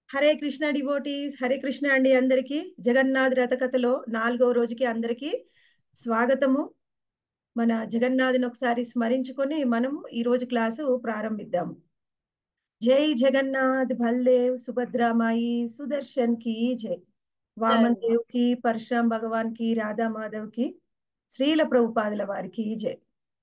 Hare Krishna devotees Hare Krishna అండి అందరికీ జగన్నాథ్ రథకథలో నాలుగో రోజుకి అందరికీ స్వాగతము మన జగన్నాథుని ఒకసారి స్మరించుకొని మనం ఈ రోజు క్లాసు ప్రారంభిద్దాము జై జగన్నాథ్ బల్దేవ్ సుభద్రామాయి సుదర్శన్ కి జై వామన్ దేవ్ కి పరశురామ్ భగవాన్ కి రాధా మాధవ్ కి శ్రీల ప్రభుపాదుల వారికి జై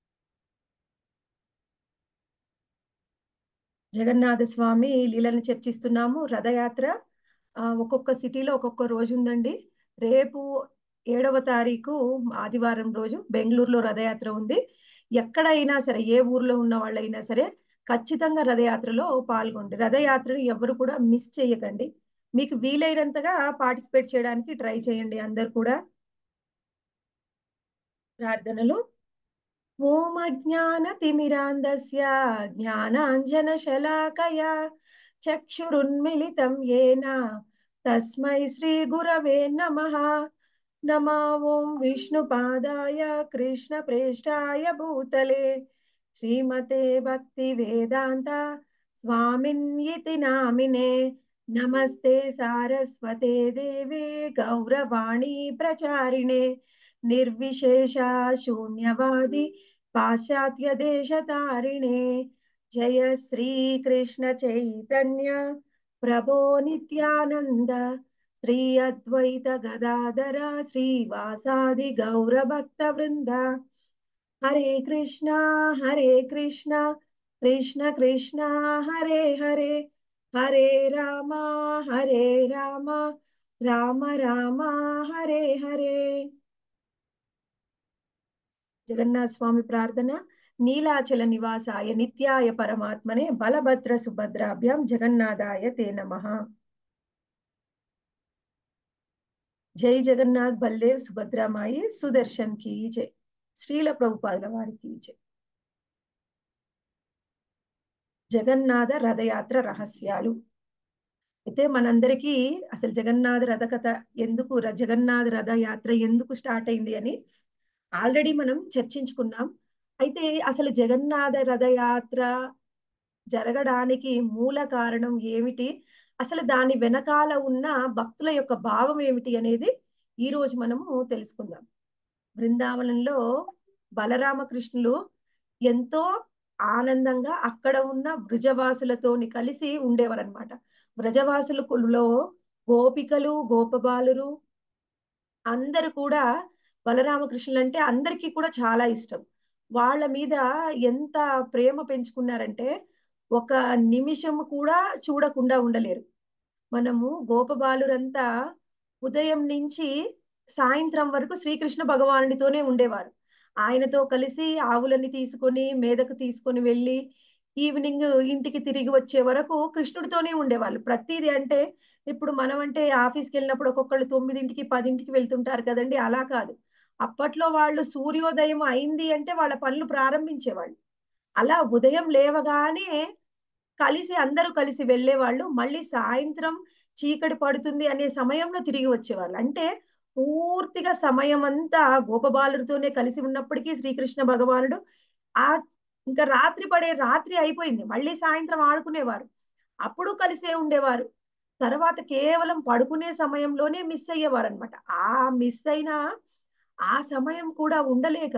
జగన్నాథ స్వామి లీలను చర్చిస్తున్నాము రథయాత్ర ఒక్కొక్క సిటీలో ఒక్కొక్క రోజు ఉందండి రేపు ఏడవ తారీఖు ఆదివారం రోజు బెంగళూరులో రథయాత్ర ఉంది ఎక్కడైనా సరే ఏ ఊర్లో ఉన్న వాళ్ళైనా సరే ఖచ్చితంగా రథయాత్రలో పాల్గొండి రథయాత్రను ఎవరు కూడా మిస్ చేయకండి మీకు వీలైనంతగా పార్టిసిపేట్ చేయడానికి ట్రై చేయండి అందరు కూడా ప్రార్థనలు ఓం అజ్ఞానతిమిరాంధస్య జ్ఞానాంజనశలాకయా చక్షురున్మిలితం येन తస్మై శ్రీగురవే నమః నమా ఓం విష్ణుపాదాయ కృష్ణప్రేష్టాయ భూతలే శ్రీమతే భక్తి వేదాంత స్వామిన్యితి నామినే నమస్తే సారస్వతే దేవే గౌరవాణి ప్రచారిణే నిర్విశేష శూన్యవాది పాశ్చాత్య దేశతారిణే జయ శ్రీకృష్ణ చైతన్య ప్రభో నిత్యానంద శ్రీ అద్వైత గదాధర శ్రీవాసాది గౌరభక్త వృంద హరే కృష్ణ హరే కృష్ణ కృష్ణ కృష్ణ హరే హరే హరే రామ హరే రామ రామ రామ హరే హరే జగన్నాథ స్వామి ప్రార్థన నీలాచల నివాసాయ నిత్యాయ పరమాత్మనే బలభద్ర సుభద్రాభ్యాం జగన్నాథాయ తే నమ జై జగన్నాథ్ బల్దేవ్ సుభద్రామాయి సుదర్శన్ కి జై శ్రీల ప్రభుపాదుల వారికి జై జగన్నాథ రథయాత్ర రహస్యాలు అయితే మనందరికీ అసలు జగన్నాథ రథ కథ ఎందుకు జగన్నాథ రథయాత్ర ఎందుకు స్టార్ట్ అయింది అని ఆల్రెడీ మనం చర్చించుకున్నాం అయితే అసలు జగన్నాథ రథయాత్ర జరగడానికి మూల కారణం ఏమిటి అసలు దాని వెనకాల ఉన్న భక్తుల యొక్క భావం ఏమిటి అనేది ఈ రోజు మనము తెలుసుకుందాం బృందావనంలో బలరామకృష్ణులు ఎంతో ఆనందంగా అక్కడ ఉన్న వృజవాసులతోని కలిసి ఉండేవారు అనమాట వ్రజవాసులలో గోపికలు గోపబాలురు అందరు కూడా బలరామకృష్ణులు అంటే అందరికీ కూడా చాలా ఇష్టం వాళ్ళ మీద ఎంత ప్రేమ పెంచుకున్నారంటే ఒక నిమిషం కూడా చూడకుండా ఉండలేరు మనము గోపబాలురంతా ఉదయం నుంచి సాయంత్రం వరకు శ్రీకృష్ణ భగవానుడితోనే ఉండేవారు ఆయనతో కలిసి ఆవులని తీసుకొని మేదకు తీసుకొని వెళ్ళి ఈవినింగ్ ఇంటికి తిరిగి వచ్చే వరకు కృష్ణుడితోనే ఉండేవాళ్ళు ప్రతిదీ అంటే ఇప్పుడు మనం అంటే ఆఫీస్కి వెళ్ళినప్పుడు ఒక్కొక్కళ్ళు తొమ్మిదింటికి పదింటికి వెళ్తుంటారు కదండి అలా కాదు అప్పట్లో వాళ్ళు సూర్యోదయం అయింది అంటే వాళ్ళ పనులు ప్రారంభించేవాళ్ళు అలా ఉదయం లేవగానే కలిసి అందరూ కలిసి వెళ్ళేవాళ్ళు మళ్ళీ సాయంత్రం చీకటి పడుతుంది అనే సమయంలో తిరిగి వచ్చేవాళ్ళు అంటే పూర్తిగా సమయం అంతా గోపబాలుడితోనే కలిసి ఉన్నప్పటికీ శ్రీకృష్ణ భగవానుడు ఆ ఇంకా రాత్రి పడే రాత్రి అయిపోయింది మళ్ళీ సాయంత్రం ఆడుకునేవారు అప్పుడు కలిసే ఉండేవారు తర్వాత కేవలం పడుకునే సమయంలోనే మిస్ అయ్యేవారు అనమాట ఆ మిస్ అయిన ఆ సమయం కూడా ఉండలేక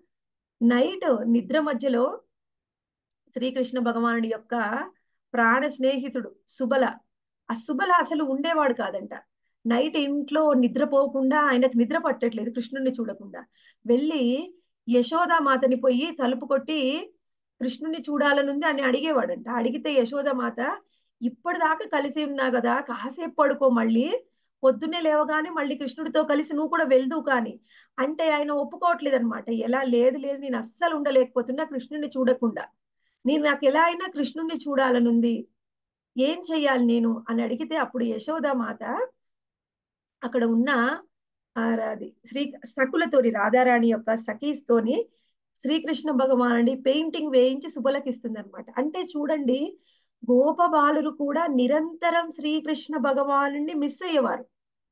నైట్ నిద్ర మధ్యలో శ్రీకృష్ణ భగవానుడి యొక్క ప్రాణ స్నేహితుడు సుబల ఆ సుబల అసలు ఉండేవాడు కాదంట నైట్ ఇంట్లో నిద్రపోకుండా ఆయనకు నిద్ర పట్టట్లేదు కృష్ణుడిని చూడకుండా వెళ్ళి యశోదామాతని పోయి తలుపు కొట్టి కృష్ణుని చూడాలనుంది అని అడిగేవాడంట అడిగితే యశోదామాత ఇప్పటిదాకా కలిసి ఉన్నా కదా కాసేపు పడుకో మళ్ళీ పొద్దున్నే లేవగానే మళ్ళీ కృష్ణుడితో కలిసి నువ్వు కూడా వెళ్దు కానీ అంటే ఆయన ఒప్పుకోవట్లేదు అనమాట ఎలా లేదు లేదు నేను అస్సలు ఉండలేకపోతున్నా కృష్ణుడిని చూడకుండా నేను నాకు ఎలా అయినా కృష్ణుడిని చూడాలనుంది ఏం చెయ్యాలి నేను అని అడిగితే అప్పుడు యశోదామాత అక్కడ ఉన్న అది శ్రీ సకులతోని రాధారాణి యొక్క సఖీస్తోని శ్రీకృష్ణ భగవానుడి పెయింటింగ్ వేయించి సుబలకిస్తుంది అనమాట అంటే చూడండి గోపబాలురు కూడా నిరంతరం శ్రీకృష్ణ భగవాను మిస్ అయ్యేవారు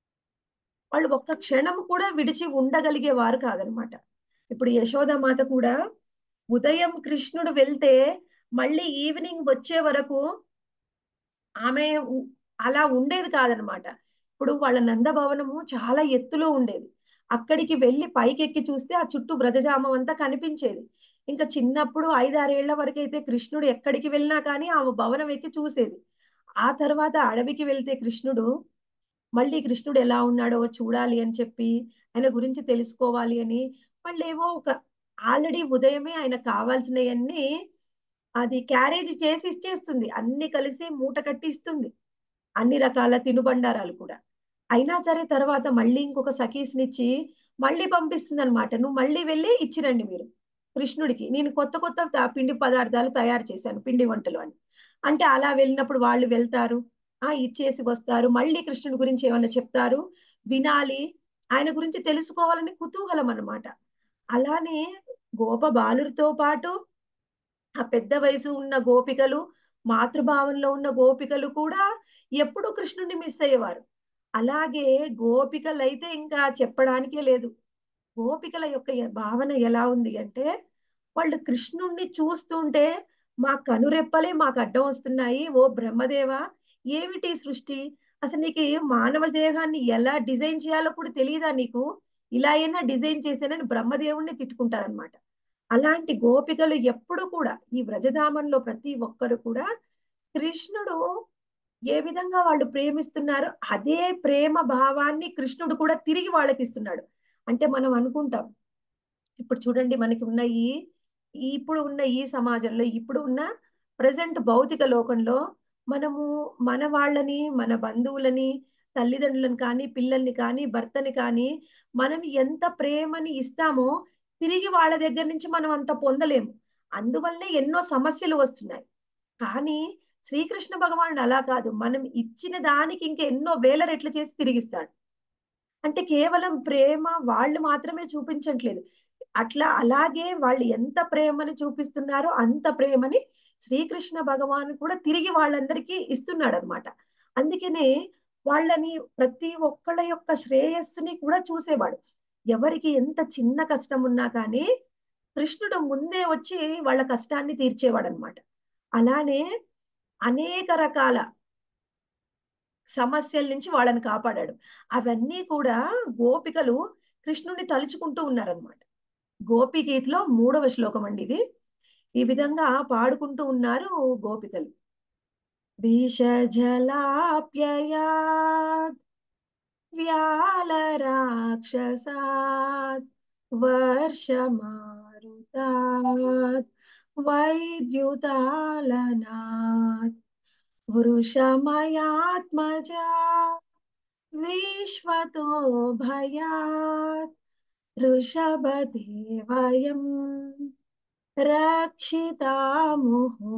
వాళ్ళు ఒక్క క్షణం కూడా విడిచి ఉండగలిగేవారు కాదనమాట ఇప్పుడు యశోదమాత కూడా ఉదయం కృష్ణుడు వెళ్తే మళ్ళీ ఈవినింగ్ వచ్చే వరకు ఆమె అలా ఉండేది కాదనమాట ఇప్పుడు వాళ్ళ నందభవనము చాలా ఎత్తులో ఉండేది అక్కడికి వెళ్ళి పైకెక్కి చూస్తే ఆ చుట్టూ వ్రజజామం అంతా కనిపించేది ఇంకా చిన్నప్పుడు ఐదారేళ్ల వరకు అయితే కృష్ణుడు ఎక్కడికి వెళ్ళినా కానీ ఆ భవనం ఎక్కి చూసేది ఆ తర్వాత అడవికి వెళ్తే కృష్ణుడు మళ్ళీ కృష్ణుడు ఎలా ఉన్నాడో చూడాలి అని చెప్పి ఆయన గురించి తెలుసుకోవాలి అని మళ్ళీ ఏవో ఒక ఆల్రెడీ ఉదయమే ఆయన కావాల్సినవన్నీ అది క్యారేజ్ చేసి ఇచ్చేస్తుంది అన్ని కలిసి మూట కట్టి ఇస్తుంది అన్ని రకాల తినుబండారాలు కూడా అయినా సరే తర్వాత మళ్ళీ ఇంకొక సఖీస్నిచ్చి మళ్ళీ పంపిస్తుంది అనమాట నువ్వు మళ్ళీ వెళ్ళి ఇచ్చిరండి మీరు కృష్ణుడికి నేను కొత్త కొత్త త- పిండి పదార్థాలు తయారు చేశాను పిండి వంటలు అని అంటే అలా వెళ్ళినప్పుడు వాళ్ళు వెళ్తారు ఆ ఇచ్చేసి వస్తారు మళ్ళీ కృష్ణుడి గురించి ఏమన్నా చెప్తారు వినాలి ఆయన గురించి తెలుసుకోవాలని కుతూహలం అన్నమాట అలానే గోప బాలురితో పాటు ఆ పెద్ద వయసు ఉన్న గోపికలు మాతృభావంలో ఉన్న గోపికలు కూడా ఎప్పుడూ కృష్ణుడిని మిస్ అయ్యేవారు అలాగే గోపికలు అయితే ఇంకా చెప్పడానికే లేదు గోపికల యొక్క ఎ- భావన ఎలా ఉంది అంటే వాళ్ళు కృష్ణుణ్ణి చూస్తుంటే మా కనురెప్పలే మాకు అడ్డం వస్తున్నాయి ఓ బ్రహ్మదేవ ఏమిటి ఈ సృష్టి అసలు నీకు ఈ మానవ దేహాన్ని ఎలా డిజైన్ చేయాలో కూడా తెలియదా నీకు ఇలా అయినా డిజైన్ చేశానని బ్రహ్మదేవుణ్ణి తిట్టుకుంటారనమాట అలాంటి గోపికలు ఎప్పుడు కూడా ఈ వ్రజధామంలో ప్రతి ఒక్కరు కూడా కృష్ణుడు ఏ విధంగా వాళ్ళు ప్రేమిస్తున్నారు అదే ప్రేమ భావాన్ని కృష్ణుడు కూడా తిరిగి వాళ్ళకి ఇస్తున్నాడు అంటే మనం అనుకుంటాం ఇప్పుడు చూడండి మనకి ఉన్న ఈ ఈ- ఇప్పుడు ఉన్న ఈ సమాజంలో ఇప్పుడు ఉన్న ప్రజెంట్ భౌతిక లోకంలో మనము మన వాళ్ళని మన బంధువులని తల్లిదండ్రులను కానీ పిల్లల్ని కానీ భర్తని కానీ మనం ఎంత ప్రేమని ఇస్తామో తిరిగి వాళ్ళ దగ్గర నుంచి మనం అంత పొందలేము అందువల్లనే ఎన్నో సమస్యలు వస్తున్నాయి కానీ శ్రీకృష్ణ భగవానుడు అలా కాదు మనం ఇచ్చిన దానికి ఇంకా ఎన్నో వేల రెట్లు చేసి తిరిగిస్తాడు అంటే కేవలం ప్రేమ వాళ్ళు మాత్రమే చూపించట్లేదు అట్లా అలాగే వాళ్ళు ఎంత ప్రేమని చూపిస్తున్నారో అంత ప్రేమని శ్రీకృష్ణ భగవాన్ కూడా తిరిగి వాళ్ళందరికీ ఇస్తున్నాడు అనమాట అందుకనే వాళ్ళని ప్రతి ఒక్కళ్ళ యొక్క శ్రేయస్సుని కూడా చూసేవాడు ఎవరికి ఎంత చిన్న కష్టం ఉన్నా కానీ కృష్ణుడు ముందే వచ్చి వాళ్ళ కష్టాన్ని తీర్చేవాడు అనమాట అలానే అనేక రకాల సమస్యల నుంచి వాళ్ళని కాపాడాడు అవన్నీ కూడా గోపికలు కృష్ణుని తలుచుకుంటూ ఉన్నారనమాట గోపి గీతలో మూడవ శ్లోకం అండి ఇది ఈ విధంగా పాడుకుంటూ ఉన్నారు గోపికలు విషజలాప్యయాత్ వ్యాల రాక్షసాత్ వర్షమారుతాత్ వైద్యుతాలనాత్ వృషమయాత్మజా విశ్వతో భయాత్ వృషభదేవయం రక్షితాముహు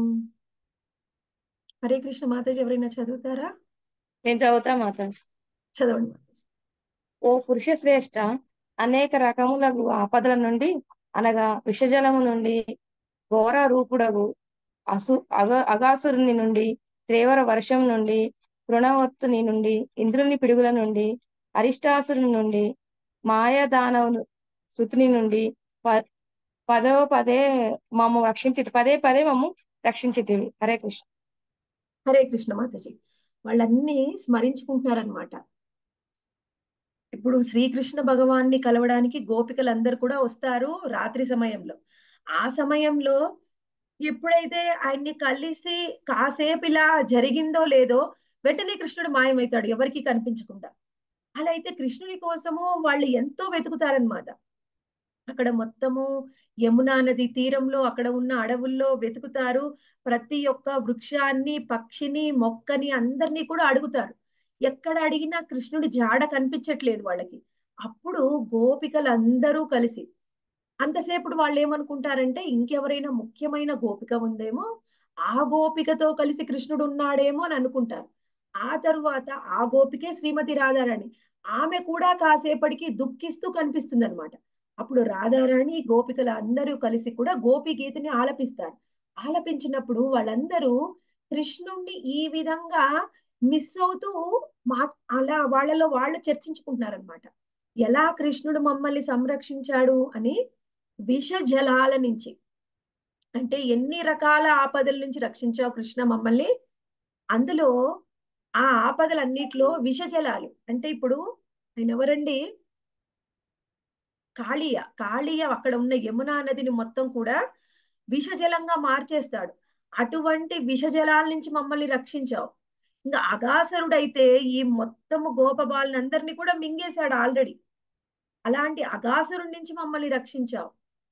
హరే కృష్ణ మాతాజీ ఎవరైనా చదువుతారా నేను చదువుతా మాతాజీ చదవండి మాతాజీ ఓ పురుష శ్రేష్ట అనేక రకములకు ఆపదల నుండి అనగా విషజలము నుండి ఘోర రూపుడగు అసు అగ అగాసురుని నుండి త్రేవర వర్షం నుండి తృణవత్తుని నుండి ఇంద్రుని పిడుగుల నుండి అరిష్టాసురుని నుండి మాయాదానవును సుతుని నుండి ప- పదో పదే మమ్ము రక్షించి పదే పదే మమ్ము రక్షించితివి హరే కృష్ణ హరే కృష్ణ మాతాజీ వాళ్ళన్నీ స్మరించుకుంటున్నారనమాట ఇప్పుడు శ్రీకృష్ణ భగవాన్ని కలవడానికి గోపికలందరూ కూడా వస్తారు రాత్రి సమయంలో ఆ సమయంలో ఎప్పుడైతే ఆయన్ని కలిసి కాసేపు ఇలా జరిగిందో లేదో వెంటనే కృష్ణుడు మాయమవుతాడు ఎవరికి కనిపించకుండా అలా అయితే కృష్ణుని కోసము వాళ్ళు ఎంతో వెతుకుతారనమాట అక్కడ మొత్తము యమునా నది తీరంలో అక్కడ ఉన్న అడవుల్లో వెతుకుతారు ప్రతి ఒక్క వృక్షాన్ని పక్షిని మొక్కని అందరినీ కూడా అడుగుతారు ఎక్కడ అడిగినా కృష్ణుడి జాడ కనిపించట్లేదు వాళ్ళకి అప్పుడు గోపికలు అందరూ కలిసి అంతసేపు వాళ్ళు ఏమనుకుంటారంటే ఇంకెవరైనా ముఖ్యమైన గోపిక ఉందేమో ఆ గోపికతో కలిసి కృష్ణుడు ఉన్నాడేమో అని అనుకుంటారు ఆ తరువాత ఆ గోపికే శ్రీమతి రాధారాణి ఆమె కూడా కాసేపటికి దుఃఖిస్తూ కనిపిస్తుంది అనమాట అప్పుడు రాధారాణి గోపికలు అందరూ కలిసి కూడా గోపి గీతని ఆలపిస్తారు ఆలపించినప్పుడు వాళ్ళందరూ కృష్ణుణ్ణి ఈ విధంగా మిస్ అవుతూ మా అలా వాళ్ళలో వాళ్ళు చర్చించుకుంటున్నారనమాట ఎలా కృష్ణుడు మమ్మల్ని సంరక్షించాడు అని విష జలాల నుంచి అంటే ఎన్ని రకాల ఆపదల నుంచి రక్షించావు కృష్ణ మమ్మల్ని అందులో ఆ ఆపదలన్నిట్లో విషజలాలు అంటే ఇప్పుడు ఆయన ఎవరండి కాళీయ కాళీయ అక్కడ ఉన్న యమునా నదిని మొత్తం కూడా విషజలంగా మార్చేస్తాడు అటువంటి విషజలాల నుంచి మమ్మల్ని రక్షించావు ఇంకా అగాసరుడైతే ఈ మొత్తము గోపబాలని అందరినీ కూడా మింగేశాడు ఆల్రెడీ అలాంటి అగాసురుడి నుంచి మమ్మల్ని రక్షించావు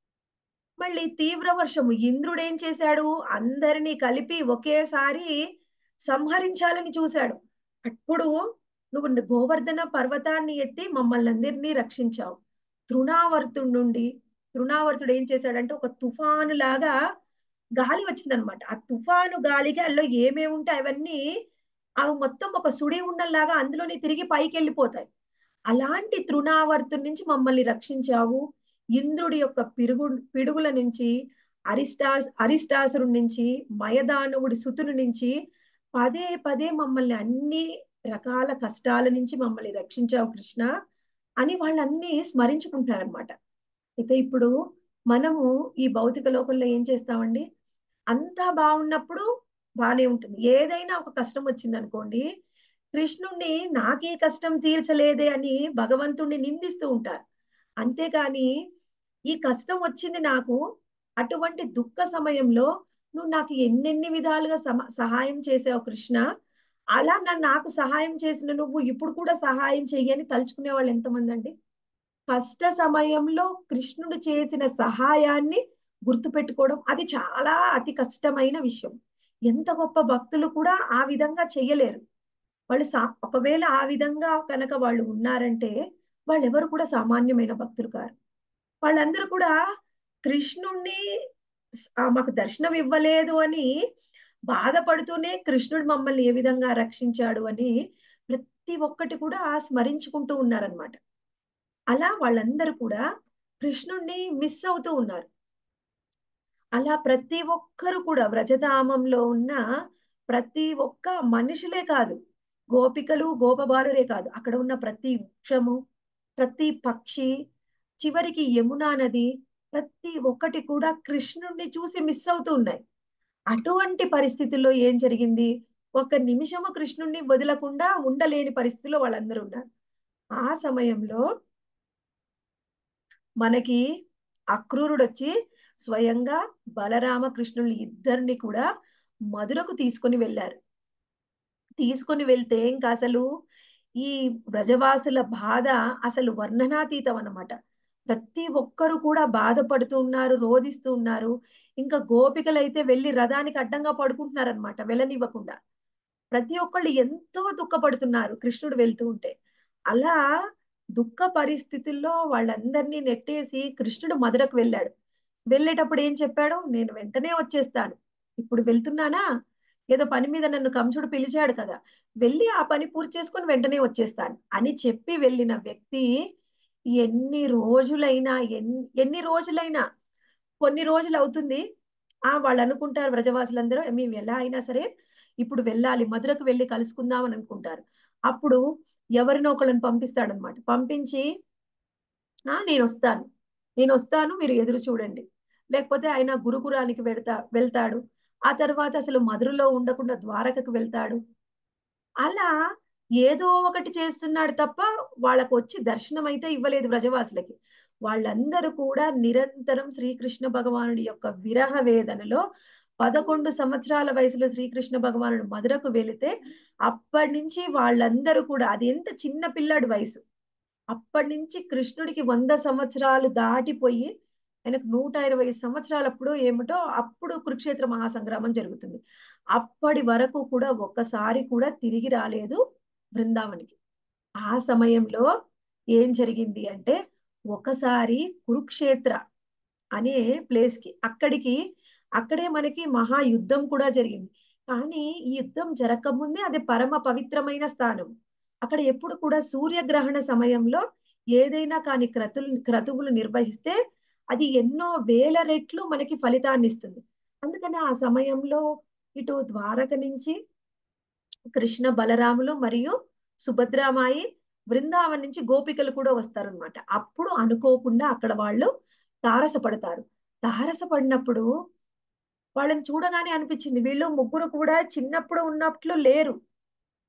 మళ్ళీ తీవ్ర వర్షము ఇంద్రుడు ఏం చేశాడు అందరినీ కలిపి ఒకేసారి సంహరించాలని చూశాడు అప్పుడు నువ్వు గోవర్ధన పర్వతాన్ని ఎత్తి మమ్మల్ని అందరినీ రక్షించావు తృణావర్తుడి నుండి తృణావర్తుడు ఏం చేశాడంటే ఒక తుఫాను లాగా గాలి వచ్చిందనమాట ఆ తుఫాను గాలికి అందులో ఏమేమి ఉంటాయి అవన్నీ అవి మొత్తం ఒక సుడి ఉండల్లాగా అందులోనే తిరిగి పైకి వెళ్ళిపోతాయి అలాంటి తృణావర్తు నుంచి మమ్మల్ని రక్షించావు ఇంద్రుడి యొక్క పిరుగు పిడుగుల నుంచి అరిస్టాస్ అరిష్టాసురు నుంచి మయదానవుడి సుతుని నుంచి పదే పదే మమ్మల్ని అన్ని రకాల కష్టాల నుంచి మమ్మల్ని రక్షించావు కృష్ణ అని వాళ్ళన్నీ స్మరించుకుంటారనమాట అయితే ఇప్పుడు మనము ఈ భౌతిక లోకంలో ఏం చేస్తామండి అంతా బాగున్నప్పుడు బాగానే ఉంటుంది ఏదైనా ఒక కష్టం వచ్చింది అనుకోండి కృష్ణుణ్ణి నాకే కష్టం తీర్చలేదే అని భగవంతుణ్ణి నిందిస్తూ ఉంటారు అంతేగాని ఈ కష్టం వచ్చింది నాకు అటువంటి దుఃఖ సమయంలో నువ్వు నాకు ఎన్నెన్ని విధాలుగా సహాయం చేసావు కృష్ణ అలా నన్ను నాకు సహాయం చేసిన నువ్వు ఇప్పుడు కూడా సహాయం చెయ్యని తలుచుకునే వాళ్ళు ఎంతమంది అండి కష్ట సమయంలో కృష్ణుడు చేసిన సహాయాన్ని గుర్తుపెట్టుకోవడం అది చాలా అతి కష్టమైన విషయం ఎంత గొప్ప భక్తులు కూడా ఆ విధంగా చెయ్యలేరు వాళ్ళు సా ఒకవేళ ఆ విధంగా కనుక వాళ్ళు ఉన్నారంటే వాళ్ళు ఎవరు కూడా సామాన్యమైన భక్తులు కారు వాళ్ళందరూ కూడా కృష్ణుణ్ణి మాకు దర్శనం ఇవ్వలేదు అని బాధపడుతూనే కృష్ణుడు మమ్మల్ని ఏ విధంగా రక్షించాడు అని ప్రతి ఒక్కటి కూడా స్మరించుకుంటూ ఉన్నారనమాట అలా వాళ్ళందరూ కూడా కృష్ణుణ్ణి మిస్ అవుతూ ఉన్నారు అలా ప్రతి ఒక్కరు కూడా వ్రజధామంలో ఉన్న ప్రతి ఒక్క మనుషులే కాదు గోపికలు గోపబాలురే కాదు అక్కడ ఉన్న ప్రతి వృక్షము ప్రతి పక్షి చివరికి యమునా నది ప్రతి ఒక్కటి కూడా కృష్ణుణ్ణి చూసి మిస్ అవుతూ ఉన్నాయి అటువంటి పరిస్థితుల్లో ఏం జరిగింది ఒక నిమిషము కృష్ణుణ్ణి వదలకుండా ఉండలేని పరిస్థితిలో వాళ్ళందరూ ఉన్నారు ఆ సమయంలో మనకి అక్రూరుడు వచ్చి స్వయంగా బలరామ కృష్ణులు ఇద్దరిని కూడా మధురకు తీసుకొని వెళ్ళారు తీసుకొని వెళ్తే ఇంకా అసలు ఈ బ్రజవాసుల బాధ అసలు వర్ణనాతీతం అన్నమాట ప్రతి ఒక్కరు కూడా బాధపడుతూ ఉన్నారు రోధిస్తూ ఉన్నారు ఇంకా గోపికలు అయితే వెళ్ళి రథానికి అడ్డంగా పడుకుంటున్నారు అనమాట వెళ్ళనివ్వకుండా ప్రతి ఒక్కళ్ళు ఎంతో దుఃఖపడుతున్నారు కృష్ణుడు వెళ్తూ ఉంటే అలా దుఃఖ పరిస్థితుల్లో వాళ్ళందరినీ నెట్టేసి కృష్ణుడు మధురకు వెళ్ళాడు వెళ్ళేటప్పుడు ఏం చెప్పాడు నేను వెంటనే వచ్చేస్తాను ఇప్పుడు వెళ్తున్నానా ఏదో పని మీద నన్ను కంసుడు పిలిచాడు కదా వెళ్ళి ఆ పని పూర్తి చేసుకొని వెంటనే వచ్చేస్తాను అని చెప్పి వెళ్ళిన వ్యక్తి ఎన్ని రోజులైనా ఎన్ని ఎన్ని రోజులైనా కొన్ని రోజులు అవుతుంది ఆ వాళ్ళు అనుకుంటారు వ్రజవాసులందరూ మేము ఎలా అయినా సరే ఇప్పుడు వెళ్ళాలి మధురకు వెళ్ళి కలుసుకుందాం అని అనుకుంటారు అప్పుడు ఎవరినో ఒకళ్ళని పంపిస్తాడనమాట పంపించి ఆ నేను వస్తాను నేను వస్తాను మీరు ఎదురు చూడండి లేకపోతే ఆయన గురుకురానికి వెళ్తా వెళ్తాడు ఆ తర్వాత అసలు మధురలో ఉండకుండా ద్వారకకు వెళ్తాడు అలా ఏదో ఒకటి చేస్తున్నాడు తప్ప వాళ్ళకు వచ్చి దర్శనం అయితే ఇవ్వలేదు వ్రజవాసులకి వాళ్ళందరూ కూడా నిరంతరం శ్రీకృష్ణ భగవానుడి యొక్క విరహ వేదనలో పదకొండు సంవత్సరాల వయసులో శ్రీకృష్ణ భగవానుడు మధురకు వెళితే అప్పటి నుంచి వాళ్ళందరూ కూడా అది ఎంత చిన్న పిల్లాడి వయసు అప్పటి నుంచి కృష్ణుడికి వంద సంవత్సరాలు దాటిపోయి ఆయనకు నూట ఇరవై సంవత్సరాలప్పుడు ఏమిటో అప్పుడు కురుక్షేత్ర మహాసంగ్రామం జరుగుతుంది అప్పటి వరకు కూడా ఒక్కసారి కూడా తిరిగి రాలేదు బృందావనికి ఆ సమయంలో ఏం జరిగింది అంటే ఒకసారి కురుక్షేత్ర అనే ప్లేస్ కి అక్కడికి అక్కడే మనకి మహాయుద్ధం కూడా జరిగింది కానీ ఈ యుద్ధం జరగకముందే అది పరమ పవిత్రమైన స్థానం అక్కడ ఎప్పుడు కూడా సూర్యగ్రహణ సమయంలో ఏదైనా కానీ క్రతులు క్రతువులు నిర్వహిస్తే అది ఎన్నో వేల రెట్లు మనకి ఫలితాన్ని ఇస్తుంది అందుకని ఆ సమయంలో ఇటు ద్వారక నుంచి కృష్ణ బలరాములు మరియు సుభద్రామాయి బృందావన్ నుంచి గోపికలు కూడా వస్తారనమాట అప్పుడు అనుకోకుండా అక్కడ వాళ్ళు తారసపడతారు తారసపడినప్పుడు వాళ్ళని చూడగానే అనిపించింది వీళ్ళు ముగ్గురు కూడా చిన్నప్పుడు ఉన్నట్లు లేరు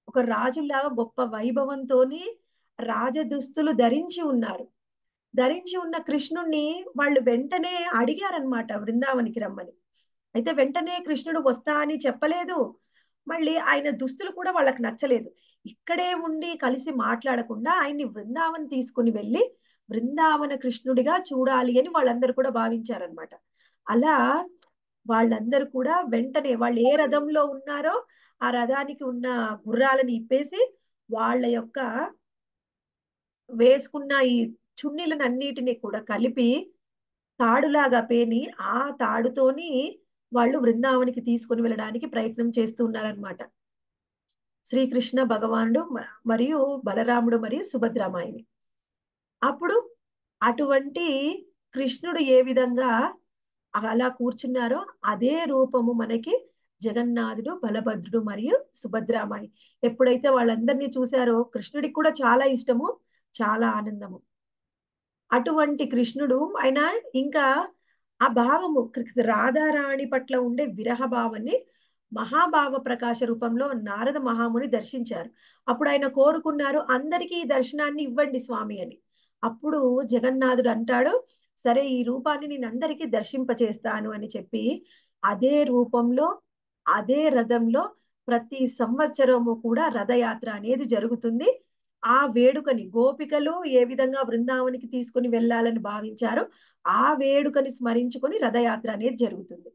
ఒక రాజులాగా గొప్ప వైభవంతోని రాజదుస్తులు ధరించి ఉన్నారు ధరించి ఉన్న కృష్ణుణ్ణి వాళ్ళు వెంటనే అడిగారనమాట బృందావనికి రమ్మని అయితే వెంటనే కృష్ణుడు వస్తా అని చెప్పలేదు మళ్ళీ ఆయన దుస్తులు కూడా వాళ్ళకి నచ్చలేదు ఇక్కడే ఉండి కలిసి మాట్లాడకుండా ఆయన్ని బృందావన్ తీసుకుని వెళ్ళి బృందావన కృష్ణుడిగా చూడాలి అని వాళ్ళందరూ కూడా భావించారనమాట అలా వాళ్ళందరూ కూడా వెంటనే వాళ్ళు ఏ రథంలో ఉన్నారో ఆ రథానికి ఉన్న గుర్రాలని ఇప్పేసి వాళ్ళ యొక్క వేసుకున్న ఈ చున్నీలను అన్నిటిని కూడా కలిపి తాడులాగా పేని ఆ తాడుతోని వాళ్ళు బృందావనికి తీసుకుని వెళ్ళడానికి ప్రయత్నం చేస్తూ ఉన్నారనమాట శ్రీకృష్ణ భగవానుడు మరియు బలరాముడు మరియు సుభద్రమాయిని అప్పుడు అటువంటి కృష్ణుడు ఏ విధంగా అలా కూర్చున్నారో అదే రూపము మనకి జగన్నాథుడు బలభద్రుడు మరియు సుభద్రామాయి ఎప్పుడైతే వాళ్ళందరినీ చూశారో కృష్ణుడికి కూడా చాలా ఇష్టము చాలా ఆనందము అటువంటి కృష్ణుడు ఆయన ఇంకా ఆ భావము రాధారాణి పట్ల ఉండే విరహ భావాన్ని మహాభావ ప్రకాశ రూపంలో నారద మహాముని దర్శించారు అప్పుడు ఆయన కోరుకున్నారు అందరికీ ఈ దర్శనాన్ని ఇవ్వండి స్వామి అని అప్పుడు జగన్నాథుడు అంటాడు సరే ఈ రూపాన్ని నేను అందరికీ దర్శింపచేస్తాను అని చెప్పి అదే రూపంలో అదే రథంలో ప్రతి సంవత్సరము కూడా రథయాత్ర అనేది జరుగుతుంది ఆ వేడుకని గోపికలు ఏ విధంగా బృందావనికి తీసుకుని వెళ్ళాలని భావించారో ఆ వేడుకని స్మరించుకొని రథయాత్ర అనేది జరుగుతుంది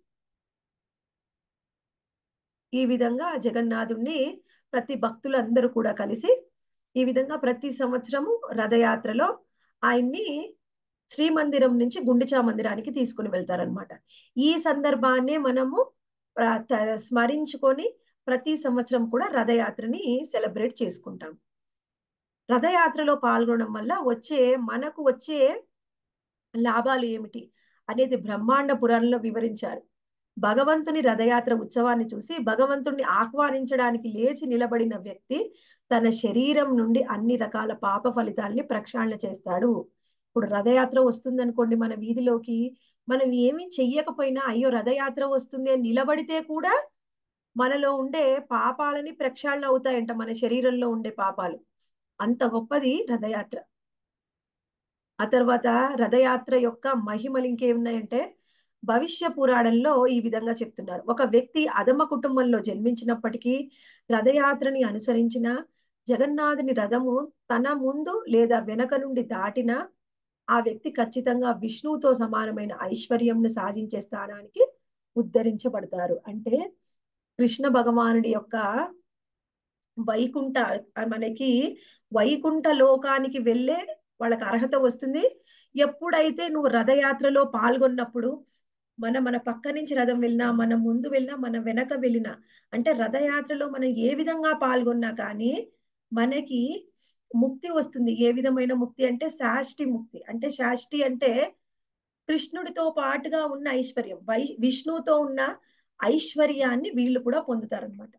ఈ విధంగా జగన్నాథుణ్ణి ప్రతి భక్తులందరూ కూడా కలిసి ఈ విధంగా ప్రతి సంవత్సరము రథయాత్రలో ఆయన్ని శ్రీమందిరం నుంచి గుండిచా మందిరానికి తీసుకుని వెళ్తారనమాట ఈ సందర్భాన్ని మనము స్మరించుకొని ప్రతి సంవత్సరం కూడా రథయాత్రని సెలబ్రేట్ చేసుకుంటాం రథయాత్రలో పాల్గొనడం వల్ల వచ్చే మనకు వచ్చే లాభాలు ఏమిటి అనేది బ్రహ్మాండ పురాణంలో వివరించారు భగవంతుని రథయాత్ర ఉత్సవాన్ని చూసి భగవంతుణ్ణి ఆహ్వానించడానికి లేచి నిలబడిన వ్యక్తి తన శరీరం నుండి అన్ని రకాల పాప ఫలితాల్ని ప్రక్షాళన చేస్తాడు ఇప్పుడు రథయాత్ర వస్తుంది అనుకోండి మన వీధిలోకి మనం ఏమీ చెయ్యకపోయినా అయ్యో రథయాత్ర వస్తుంది అని నిలబడితే కూడా మనలో ఉండే పాపాలని ప్రక్షాళన అవుతాయంట మన శరీరంలో ఉండే పాపాలు అంత గొప్పది రథయాత్ర ఆ తర్వాత రథయాత్ర యొక్క మహిమలు ఇంకేమున్నాయంటే భవిష్య పురాణంలో ఈ విధంగా చెప్తున్నారు ఒక వ్యక్తి అధమ కుటుంబంలో జన్మించినప్పటికీ రథయాత్రని అనుసరించిన జగన్నాథుని రథము తన ముందు లేదా వెనక నుండి దాటిన ఆ వ్యక్తి ఖచ్చితంగా విష్ణువుతో సమానమైన ఐశ్వర్యంను సాధించే స్థానానికి ఉద్ధరించబడతారు అంటే కృష్ణ భగవానుడి యొక్క వైకుంఠ మనకి వైకుంఠ లోకానికి వెళ్ళే వాళ్ళకి అర్హత వస్తుంది ఎప్పుడైతే నువ్వు రథయాత్రలో పాల్గొన్నప్పుడు మన మన పక్క నుంచి రథం వెళ్ళినా మన ముందు వెళ్ళినా మన వెనక వెళ్ళినా అంటే రథయాత్రలో మనం ఏ విధంగా పాల్గొన్నా కానీ మనకి ముక్తి వస్తుంది ఏ విధమైన ముక్తి అంటే శాష్టి ముక్తి అంటే శాష్టి అంటే కృష్ణుడితో పాటుగా ఉన్న ఐశ్వర్యం వై విష్ణువుతో ఉన్న ఐశ్వర్యాన్ని వీళ్ళు కూడా పొందుతారనమాట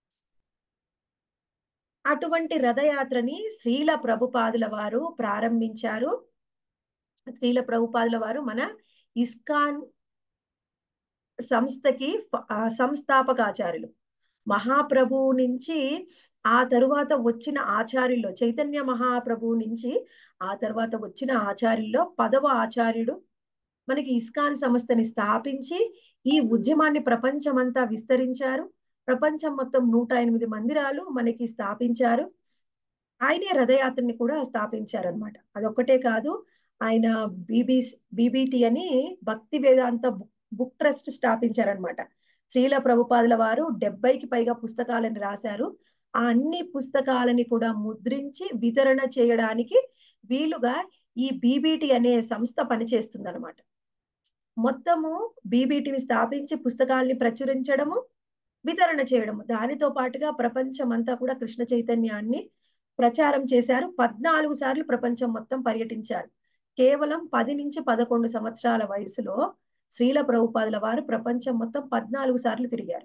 అటువంటి రథయాత్రని శ్రీల ప్రభుపాదుల వారు ప్రారంభించారు శ్రీల ప్రభుపాదుల వారు మన ఇస్కాన్ సంస్థకి సంస్థాపకాచార్యులు మహాప్రభువు నుంచి ఆ తరువాత వచ్చిన ఆచార్యుల్లో చైతన్య మహాప్రభువు నుంచి ఆ తర్వాత వచ్చిన ఆచార్యుల్లో పదవ ఆచార్యుడు మనకి ఇస్కాన్ సంస్థని స్థాపించి ఈ ఉద్యమాన్ని ప్రపంచమంతా విస్తరించారు ప్రపంచం మొత్తం నూట ఎనిమిది మందిరాలు మనకి స్థాపించారు ఆయనే రథయాత్రని కూడా స్థాపించారనమాట అదొక్కటే కాదు ఆయన బీబీస్ బీబీటీ అని భక్తి వేదాంత బుక్ ట్రస్ట్ స్థాపించారనమాట శ్రీల ప్రభుపాదుల వారు డెబ్బైకి పైగా పుస్తకాలను రాశారు ఆ అన్ని పుస్తకాలని కూడా ముద్రించి వితరణ చేయడానికి వీలుగా ఈ బీబీటీ అనే సంస్థ పనిచేస్తుంది అనమాట మొత్తము బీబీటీని స్థాపించి పుస్తకాలని ప్రచురించడము వితరణ చేయడము దానితో పాటుగా ప్రపంచం అంతా కూడా కృష్ణ చైతన్యాన్ని ప్రచారం చేశారు పద్నాలుగు సార్లు ప్రపంచం మొత్తం పర్యటించారు కేవలం పది నుంచి పదకొండు సంవత్సరాల వయసులో శ్రీల ప్రభుపాదుల వారు ప్రపంచం మొత్తం పద్నాలుగు సార్లు తిరిగారు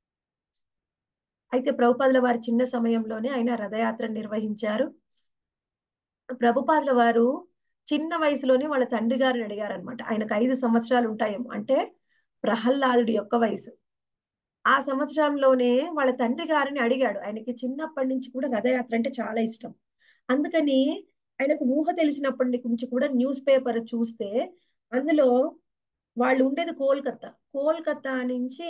అయితే ప్రభుపాదుల వారి చిన్న సమయంలోనే ఆయన రథయాత్ర నిర్వహించారు ప్రభుపాదుల వారు చిన్న వయసులోనే వాళ్ళ తండ్రి గారిని అడిగారనమాట ఆయనకు ఐదు సంవత్సరాలు ఉంటాయేమో అంటే ప్రహ్లాదుడి యొక్క వయసు ఆ సంవత్సరంలోనే వాళ్ళ తండ్రి గారిని అడిగాడు ఆయనకి చిన్నప్పటి నుంచి కూడా రథయాత్ర అంటే చాలా ఇష్టం అందుకని ఆయనకు ఊహ తెలిసినప్పటి నుంచి కూడా న్యూస్ పేపర్ చూస్తే అందులో వాళ్ళు ఉండేది కోల్కత్తా కోల్కత్తా నుంచి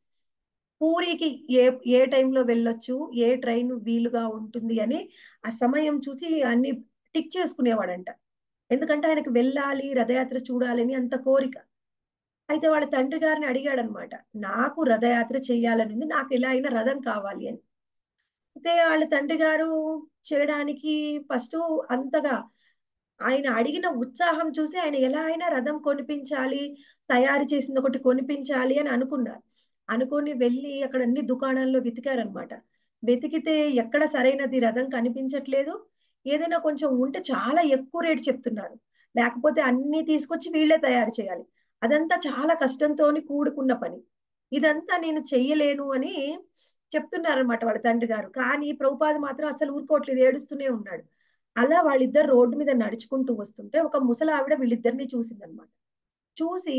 పూరికి ఏ ఏ టైంలో వెళ్ళొచ్చు ఏ ట్రైన్ వీలుగా ఉంటుంది అని ఆ సమయం చూసి అన్ని టిక్ చేసుకునేవాడంట ఎందుకంటే ఆయనకు వెళ్ళాలి రథయాత్ర చూడాలని అంత కోరిక అయితే వాళ్ళ తండ్రి గారిని అడిగాడనమాట నాకు రథయాత్ర చేయాలని ఉంది నాకు ఎలా అయినా రథం కావాలి అని అయితే వాళ్ళ తండ్రి గారు చేయడానికి ఫస్ట్ అంతగా ఆయన అడిగిన ఉత్సాహం చూసి ఆయన ఎలా అయినా రథం కొనిపించాలి తయారు చేసింది ఒకటి కొనిపించాలి అని అనుకున్నారు అనుకొని వెళ్ళి అక్కడ అన్ని దుకాణాల్లో వెతికారనమాట వెతికితే ఎక్కడ సరైనది రథం కనిపించట్లేదు ఏదైనా కొంచెం ఉంటే చాలా ఎక్కువ రేటు చెప్తున్నారు లేకపోతే అన్ని తీసుకొచ్చి వీళ్ళే తయారు చేయాలి అదంతా చాలా కష్టంతో కూడుకున్న పని ఇదంతా నేను చెయ్యలేను అని చెప్తున్నారనమాట వాళ్ళ తండ్రి గారు కానీ ప్రభుపాద మాత్రం అసలు ఊరుకోవట్లేదు ఏడుస్తూనే ఉన్నాడు అలా వాళ్ళిద్దరు రోడ్డు మీద నడుచుకుంటూ వస్తుంటే ఒక ముసలి ఆవిడ వీళ్ళిద్దరిని చూసిందనమాట చూసి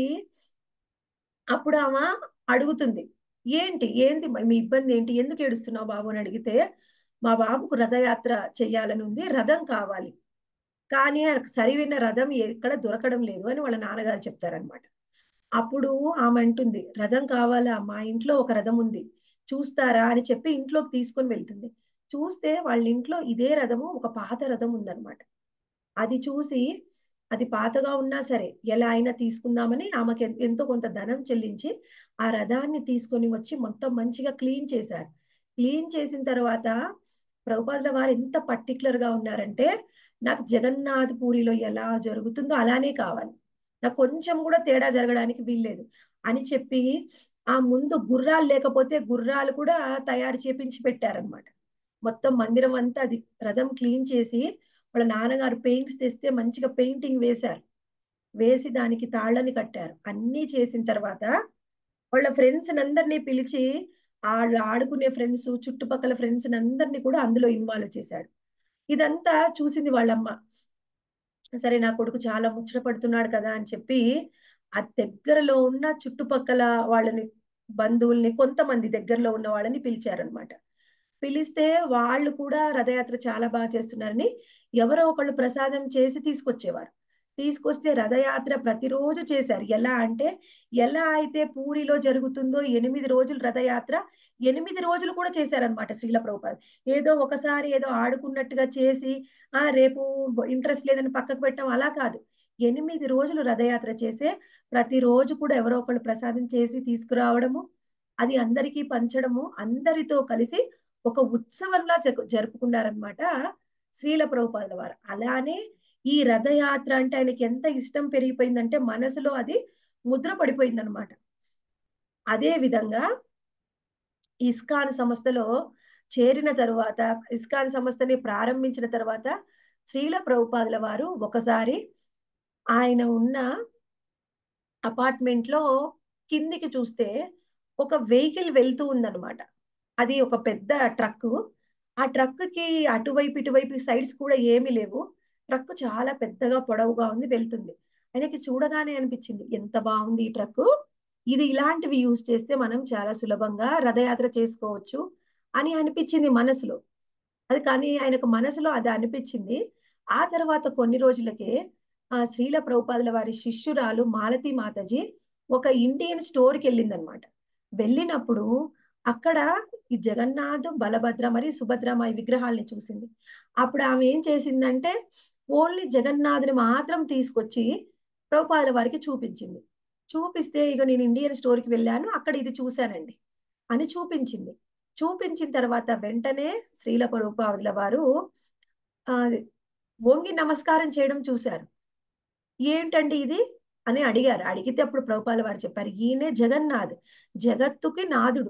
అప్పుడు ఆమె అడుగుతుంది ఏంటి ఏంటి మీ ఇబ్బంది ఏంటి ఎందుకు ఏడుస్తున్నావు బాబు అని అడిగితే మా బాబుకు రథయాత్ర చెయ్యాలని ఉంది రథం కావాలి కానీ సరివిన రథం ఎక్కడ దొరకడం లేదు అని వాళ్ళ నాన్నగారు చెప్తారనమాట అప్పుడు ఆమె అంటుంది రథం కావాలా మా ఇంట్లో ఒక రథం ఉంది చూస్తారా అని చెప్పి ఇంట్లోకి తీసుకొని వెళ్తుంది చూస్తే వాళ్ళ ఇంట్లో ఇదే రథము ఒక పాత రథం ఉందన్నమాట అది చూసి అది పాతగా ఉన్నా సరే ఎలా అయినా తీసుకుందామని ఆమెకి ఎంతో కొంత ధనం చెల్లించి ఆ రథాన్ని తీసుకొని వచ్చి మొత్తం మంచిగా క్లీన్ చేశారు క్లీన్ చేసిన తర్వాత ప్రభుపాదుల వారు ఎంత పర్టికులర్ గా ఉన్నారంటే నాకు జగన్నాథ్ పూరిలో ఎలా జరుగుతుందో అలానే కావాలి నాకు కొంచెం కూడా తేడా జరగడానికి వీల్లేదు అని చెప్పి ఆ ముందు గుర్రాలు లేకపోతే గుర్రాలు కూడా తయారు చేపించి పెట్టారనమాట మొత్తం మందిరం అంతా అది రథం క్లీన్ చేసి వాళ్ళ నాన్నగారు పెయింట్స్ తెస్తే మంచిగా పెయింటింగ్ వేశారు వేసి దానికి తాళ్ళని కట్టారు అన్నీ చేసిన తర్వాత వాళ్ళ ఫ్రెండ్స్ అందరినీ పిలిచి వాళ్ళు ఆడుకునే ఫ్రెండ్స్ చుట్టుపక్కల ఫ్రెండ్స్ అందరినీ కూడా అందులో ఇన్వాల్వ్ చేశాడు ఇదంతా చూసింది వాళ్ళమ్మ సరే నా కొడుకు చాలా ముచ్చట పడుతున్నాడు కదా అని చెప్పి ఆ దగ్గరలో ఉన్న చుట్టుపక్కల వాళ్ళని బంధువుల్ని కొంతమంది దగ్గరలో ఉన్న వాళ్ళని పిలిచారనమాట పిలిస్తే వాళ్ళు కూడా రథయాత్ర చాలా బాగా చేస్తున్నారని ఎవరో ఒకళ్ళు ప్రసాదం చేసి తీసుకొచ్చేవారు తీసుకొస్తే రథయాత్ర ప్రతిరోజు చేశారు ఎలా అంటే ఎలా అయితే పూరిలో జరుగుతుందో ఎనిమిది రోజులు రథయాత్ర ఎనిమిది రోజులు కూడా చేశారనమాట శ్రీల ప్రభుపాద్ ఏదో ఒకసారి ఏదో ఆడుకున్నట్టుగా చేసి ఆ రేపు ఇంట్రెస్ట్ లేదని పక్కకు పెట్టడం అలా కాదు ఎనిమిది రోజులు రథయాత్ర చేసే ప్రతిరోజు కూడా ఎవరో ఒకళ్ళు ప్రసాదం చేసి తీసుకురావడము అది అందరికీ పంచడము అందరితో కలిసి ఒక ఉత్సవంలా జరుపుకున్నారనమాట శ్రీల ప్రభుపాదుల వారు అలానే ఈ రథయాత్ర అంటే ఆయనకి ఎంత ఇష్టం పెరిగిపోయిందంటే మనసులో అది ముద్ర పడిపోయిందనమాట అదే విధంగా ఇస్కాన్ సంస్థలో చేరిన తరువాత ఇస్కాన్ సంస్థని ప్రారంభించిన తర్వాత శ్రీల ప్రభుపాదుల వారు ఒకసారి ఆయన ఉన్న అపార్ట్మెంట్ లో కిందికి చూస్తే ఒక వెహికల్ వెళ్తూ ఉందన్నమాట అది ఒక పెద్ద ట్రక్ ఆ ట్రక్ కి అటువైపు ఇటువైపు సైడ్స్ కూడా ఏమీ లేవు ట్రక్ చాలా పెద్దగా పొడవుగా ఉంది వెళ్తుంది ఆయనకి చూడగానే అనిపించింది ఎంత బాగుంది ఈ ట్రక్ ఇది ఇలాంటివి యూజ్ చేస్తే మనం చాలా సులభంగా రథయాత్ర చేసుకోవచ్చు అని అనిపించింది మనసులో అది కానీ ఆయనకు మనసులో అది అనిపించింది ఆ తర్వాత కొన్ని రోజులకే ఆ శ్రీల ప్రభుపాదుల వారి శిష్యురాలు మాలతి మాతాజీ ఒక ఇండియన్ స్టోర్కి వెళ్ళిందనమాట వెళ్ళినప్పుడు అక్కడ ఈ జగన్నాథ్ బలభద్ర మరి సుభద్రమ ఈ విగ్రహాల్ని చూసింది అప్పుడు ఆమె ఏం చేసిందంటే ఓన్లీ జగన్నాథ్ని మాత్రం తీసుకొచ్చి ప్రభుపాదుల వారికి చూపించింది చూపిస్తే ఇక నేను ఇండియన్ స్టోర్కి వెళ్ళాను అక్కడ ఇది చూశానండి అని చూపించింది చూపించిన తర్వాత వెంటనే శ్రీల ప్రభుపాదుల వారు ఆ వంగి నమస్కారం చేయడం చూశారు ఏంటండి ఇది అని అడిగారు అడిగితే అప్పుడు ప్రభుపాల వారు చెప్పారు ఈయనే జగన్నాథ్ జగత్తుకి నాథుడు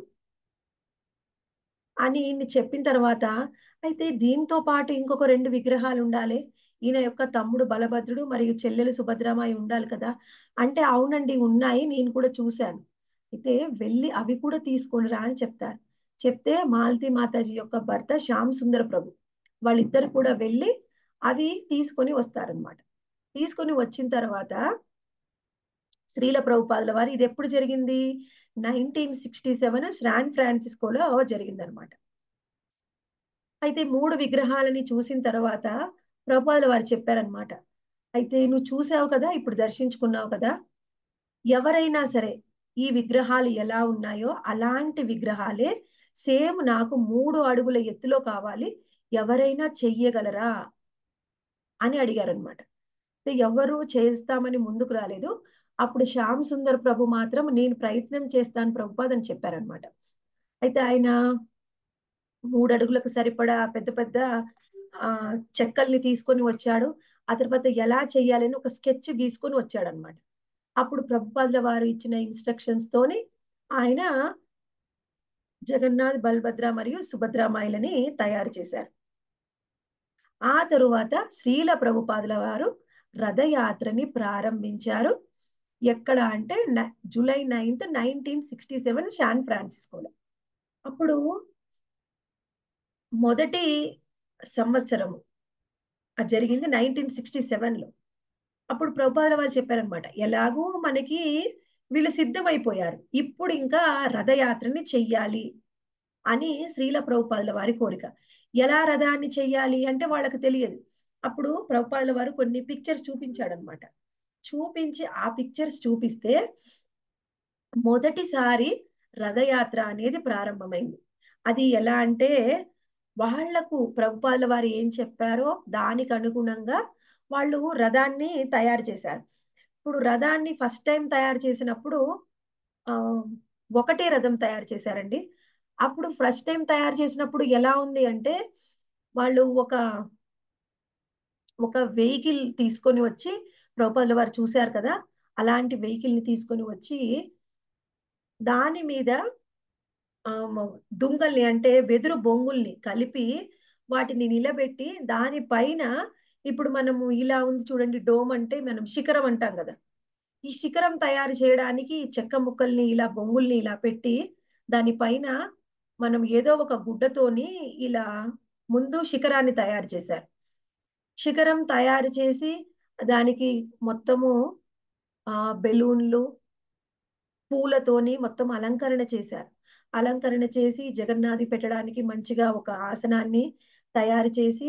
అని చెప్పిన తర్వాత అయితే దీంతో పాటు ఇంకొక రెండు విగ్రహాలు ఉండాలి ఈయన యొక్క తమ్ముడు బలభద్రుడు మరియు చెల్లెలు సుభద్రమాయి ఉండాలి కదా అంటే అవునండి ఉన్నాయి నేను కూడా చూశాను అయితే వెళ్ళి అవి కూడా తీసుకొని రా అని చెప్తారు చెప్తే మాలతి మాతాజీ యొక్క భర్త శ్యామ్ సుందర ప్రభు వాళ్ళిద్దరు కూడా వెళ్ళి అవి తీసుకొని వస్తారనమాట తీసుకొని వచ్చిన తర్వాత శ్రీల ప్రభుపాదుల వారు ఇది ఎప్పుడు జరిగింది నైన్టీన్ సిక్స్టీ సెవెన్ శాన్ ఫ్రాన్సిస్కోలో జరిగిందనమాట అయితే మూడు విగ్రహాలని చూసిన తర్వాత ప్రభుపాదుల వారు చెప్పారనమాట అయితే నువ్వు చూసావు కదా ఇప్పుడు దర్శించుకున్నావు కదా ఎవరైనా సరే ఈ విగ్రహాలు ఎలా ఉన్నాయో అలాంటి విగ్రహాలే సేమ్ నాకు మూడు అడుగుల ఎత్తులో కావాలి ఎవరైనా చెయ్యగలరా అని అడిగారనమాట ఎవరు చేస్తామని ముందుకు రాలేదు అప్పుడు శ్యామ్ సుందర్ ప్రభు మాత్రం నేను ప్రయత్నం చేస్తాను ప్రభుపాద్ అని చెప్పారనమాట అయితే ఆయన మూడు అడుగులకు సరిపడా పెద్ద పెద్ద ఆ చెక్కల్ని తీసుకొని వచ్చాడు ఆ తర్వాత ఎలా చెయ్యాలని ఒక స్కెచ్ గీసుకొని వచ్చాడనమాట అప్పుడు ప్రభుపాదుల వారు ఇచ్చిన ఇన్స్ట్రక్షన్స్ తోని ఆయన జగన్నాథ్ బల్భద్ర మరియు సుభద్రామాయిలని తయారు చేశారు ఆ తరువాత శ్రీల ప్రభుపాదుల వారు రథయాత్రని ప్రారంభించారు ఎక్కడ అంటే July ninth nineteen sixty seven శాన్ ఫ్రాన్సిస్కోలో అప్పుడు మొదటి సంవత్సరము అది జరిగింది నైన్టీన్ సిక్స్టీ సెవెన్లో అప్పుడు ప్రభుపాదుల వారు చెప్పారనమాట ఎలాగూ మనకి వీళ్ళు సిద్ధమైపోయారు ఇప్పుడు ఇంకా రథయాత్రని చెయ్యాలి అని శ్రీల ప్రభుపాదుల వారి కోరిక ఎలా రథాన్ని చెయ్యాలి అంటే వాళ్ళకి తెలియదు అప్పుడు ప్రభుపాదుల వారు కొన్ని పిక్చర్స్ చూపించాడనమాట చూపించి ఆ పిక్చర్స్ చూపిస్తే మొదటిసారి రథయాత్ర అనేది ప్రారంభమైంది అది ఎలా అంటే వాళ్లకు ప్రభుపాదుల వారు ఏం చెప్పారో దానికి అనుగుణంగా వాళ్ళు రథాన్ని తయారు చేశారు ఇప్పుడు రథాన్ని ఫస్ట్ టైం తయారు చేసినప్పుడు ఆ ఒకటే రథం తయారు చేశారండి అప్పుడు ఫస్ట్ టైం తయారు చేసినప్పుడు ఎలా ఉంది అంటే వాళ్ళు ఒక ఒక వెహికల్ తీసుకొని వచ్చి ప్రభుపాదుల వారు చూశారు కదా అలాంటి వెహికల్ ని తీసుకొని వచ్చి దాని మీద దుంగల్ని అంటే వెదురు బొంగుల్ని కలిపి వాటిని నిలబెట్టి దానిపైన ఇప్పుడు మనము ఇలా ఉంది చూడండి డోమ్ అంటే మనం శిఖరం అంటాం కదా ఈ శిఖరం తయారు చేయడానికి చెక్క ముక్కల్ని ఇలా బొంగుల్ని ఇలా పెట్టి దానిపైన మనం ఏదో ఒక గుడ్డతోని ఇలా ముందు శిఖరాన్ని తయారు చేశారు శిఖరం తయారు చేసి దానికి మొత్తము ఆ బెలూన్లు పూలతోని మొత్తం అలంకరణ చేశారు అలంకరణ చేసి జగన్నాథి పెట్టడానికి మంచిగా ఒక ఆసనాన్ని తయారు చేసి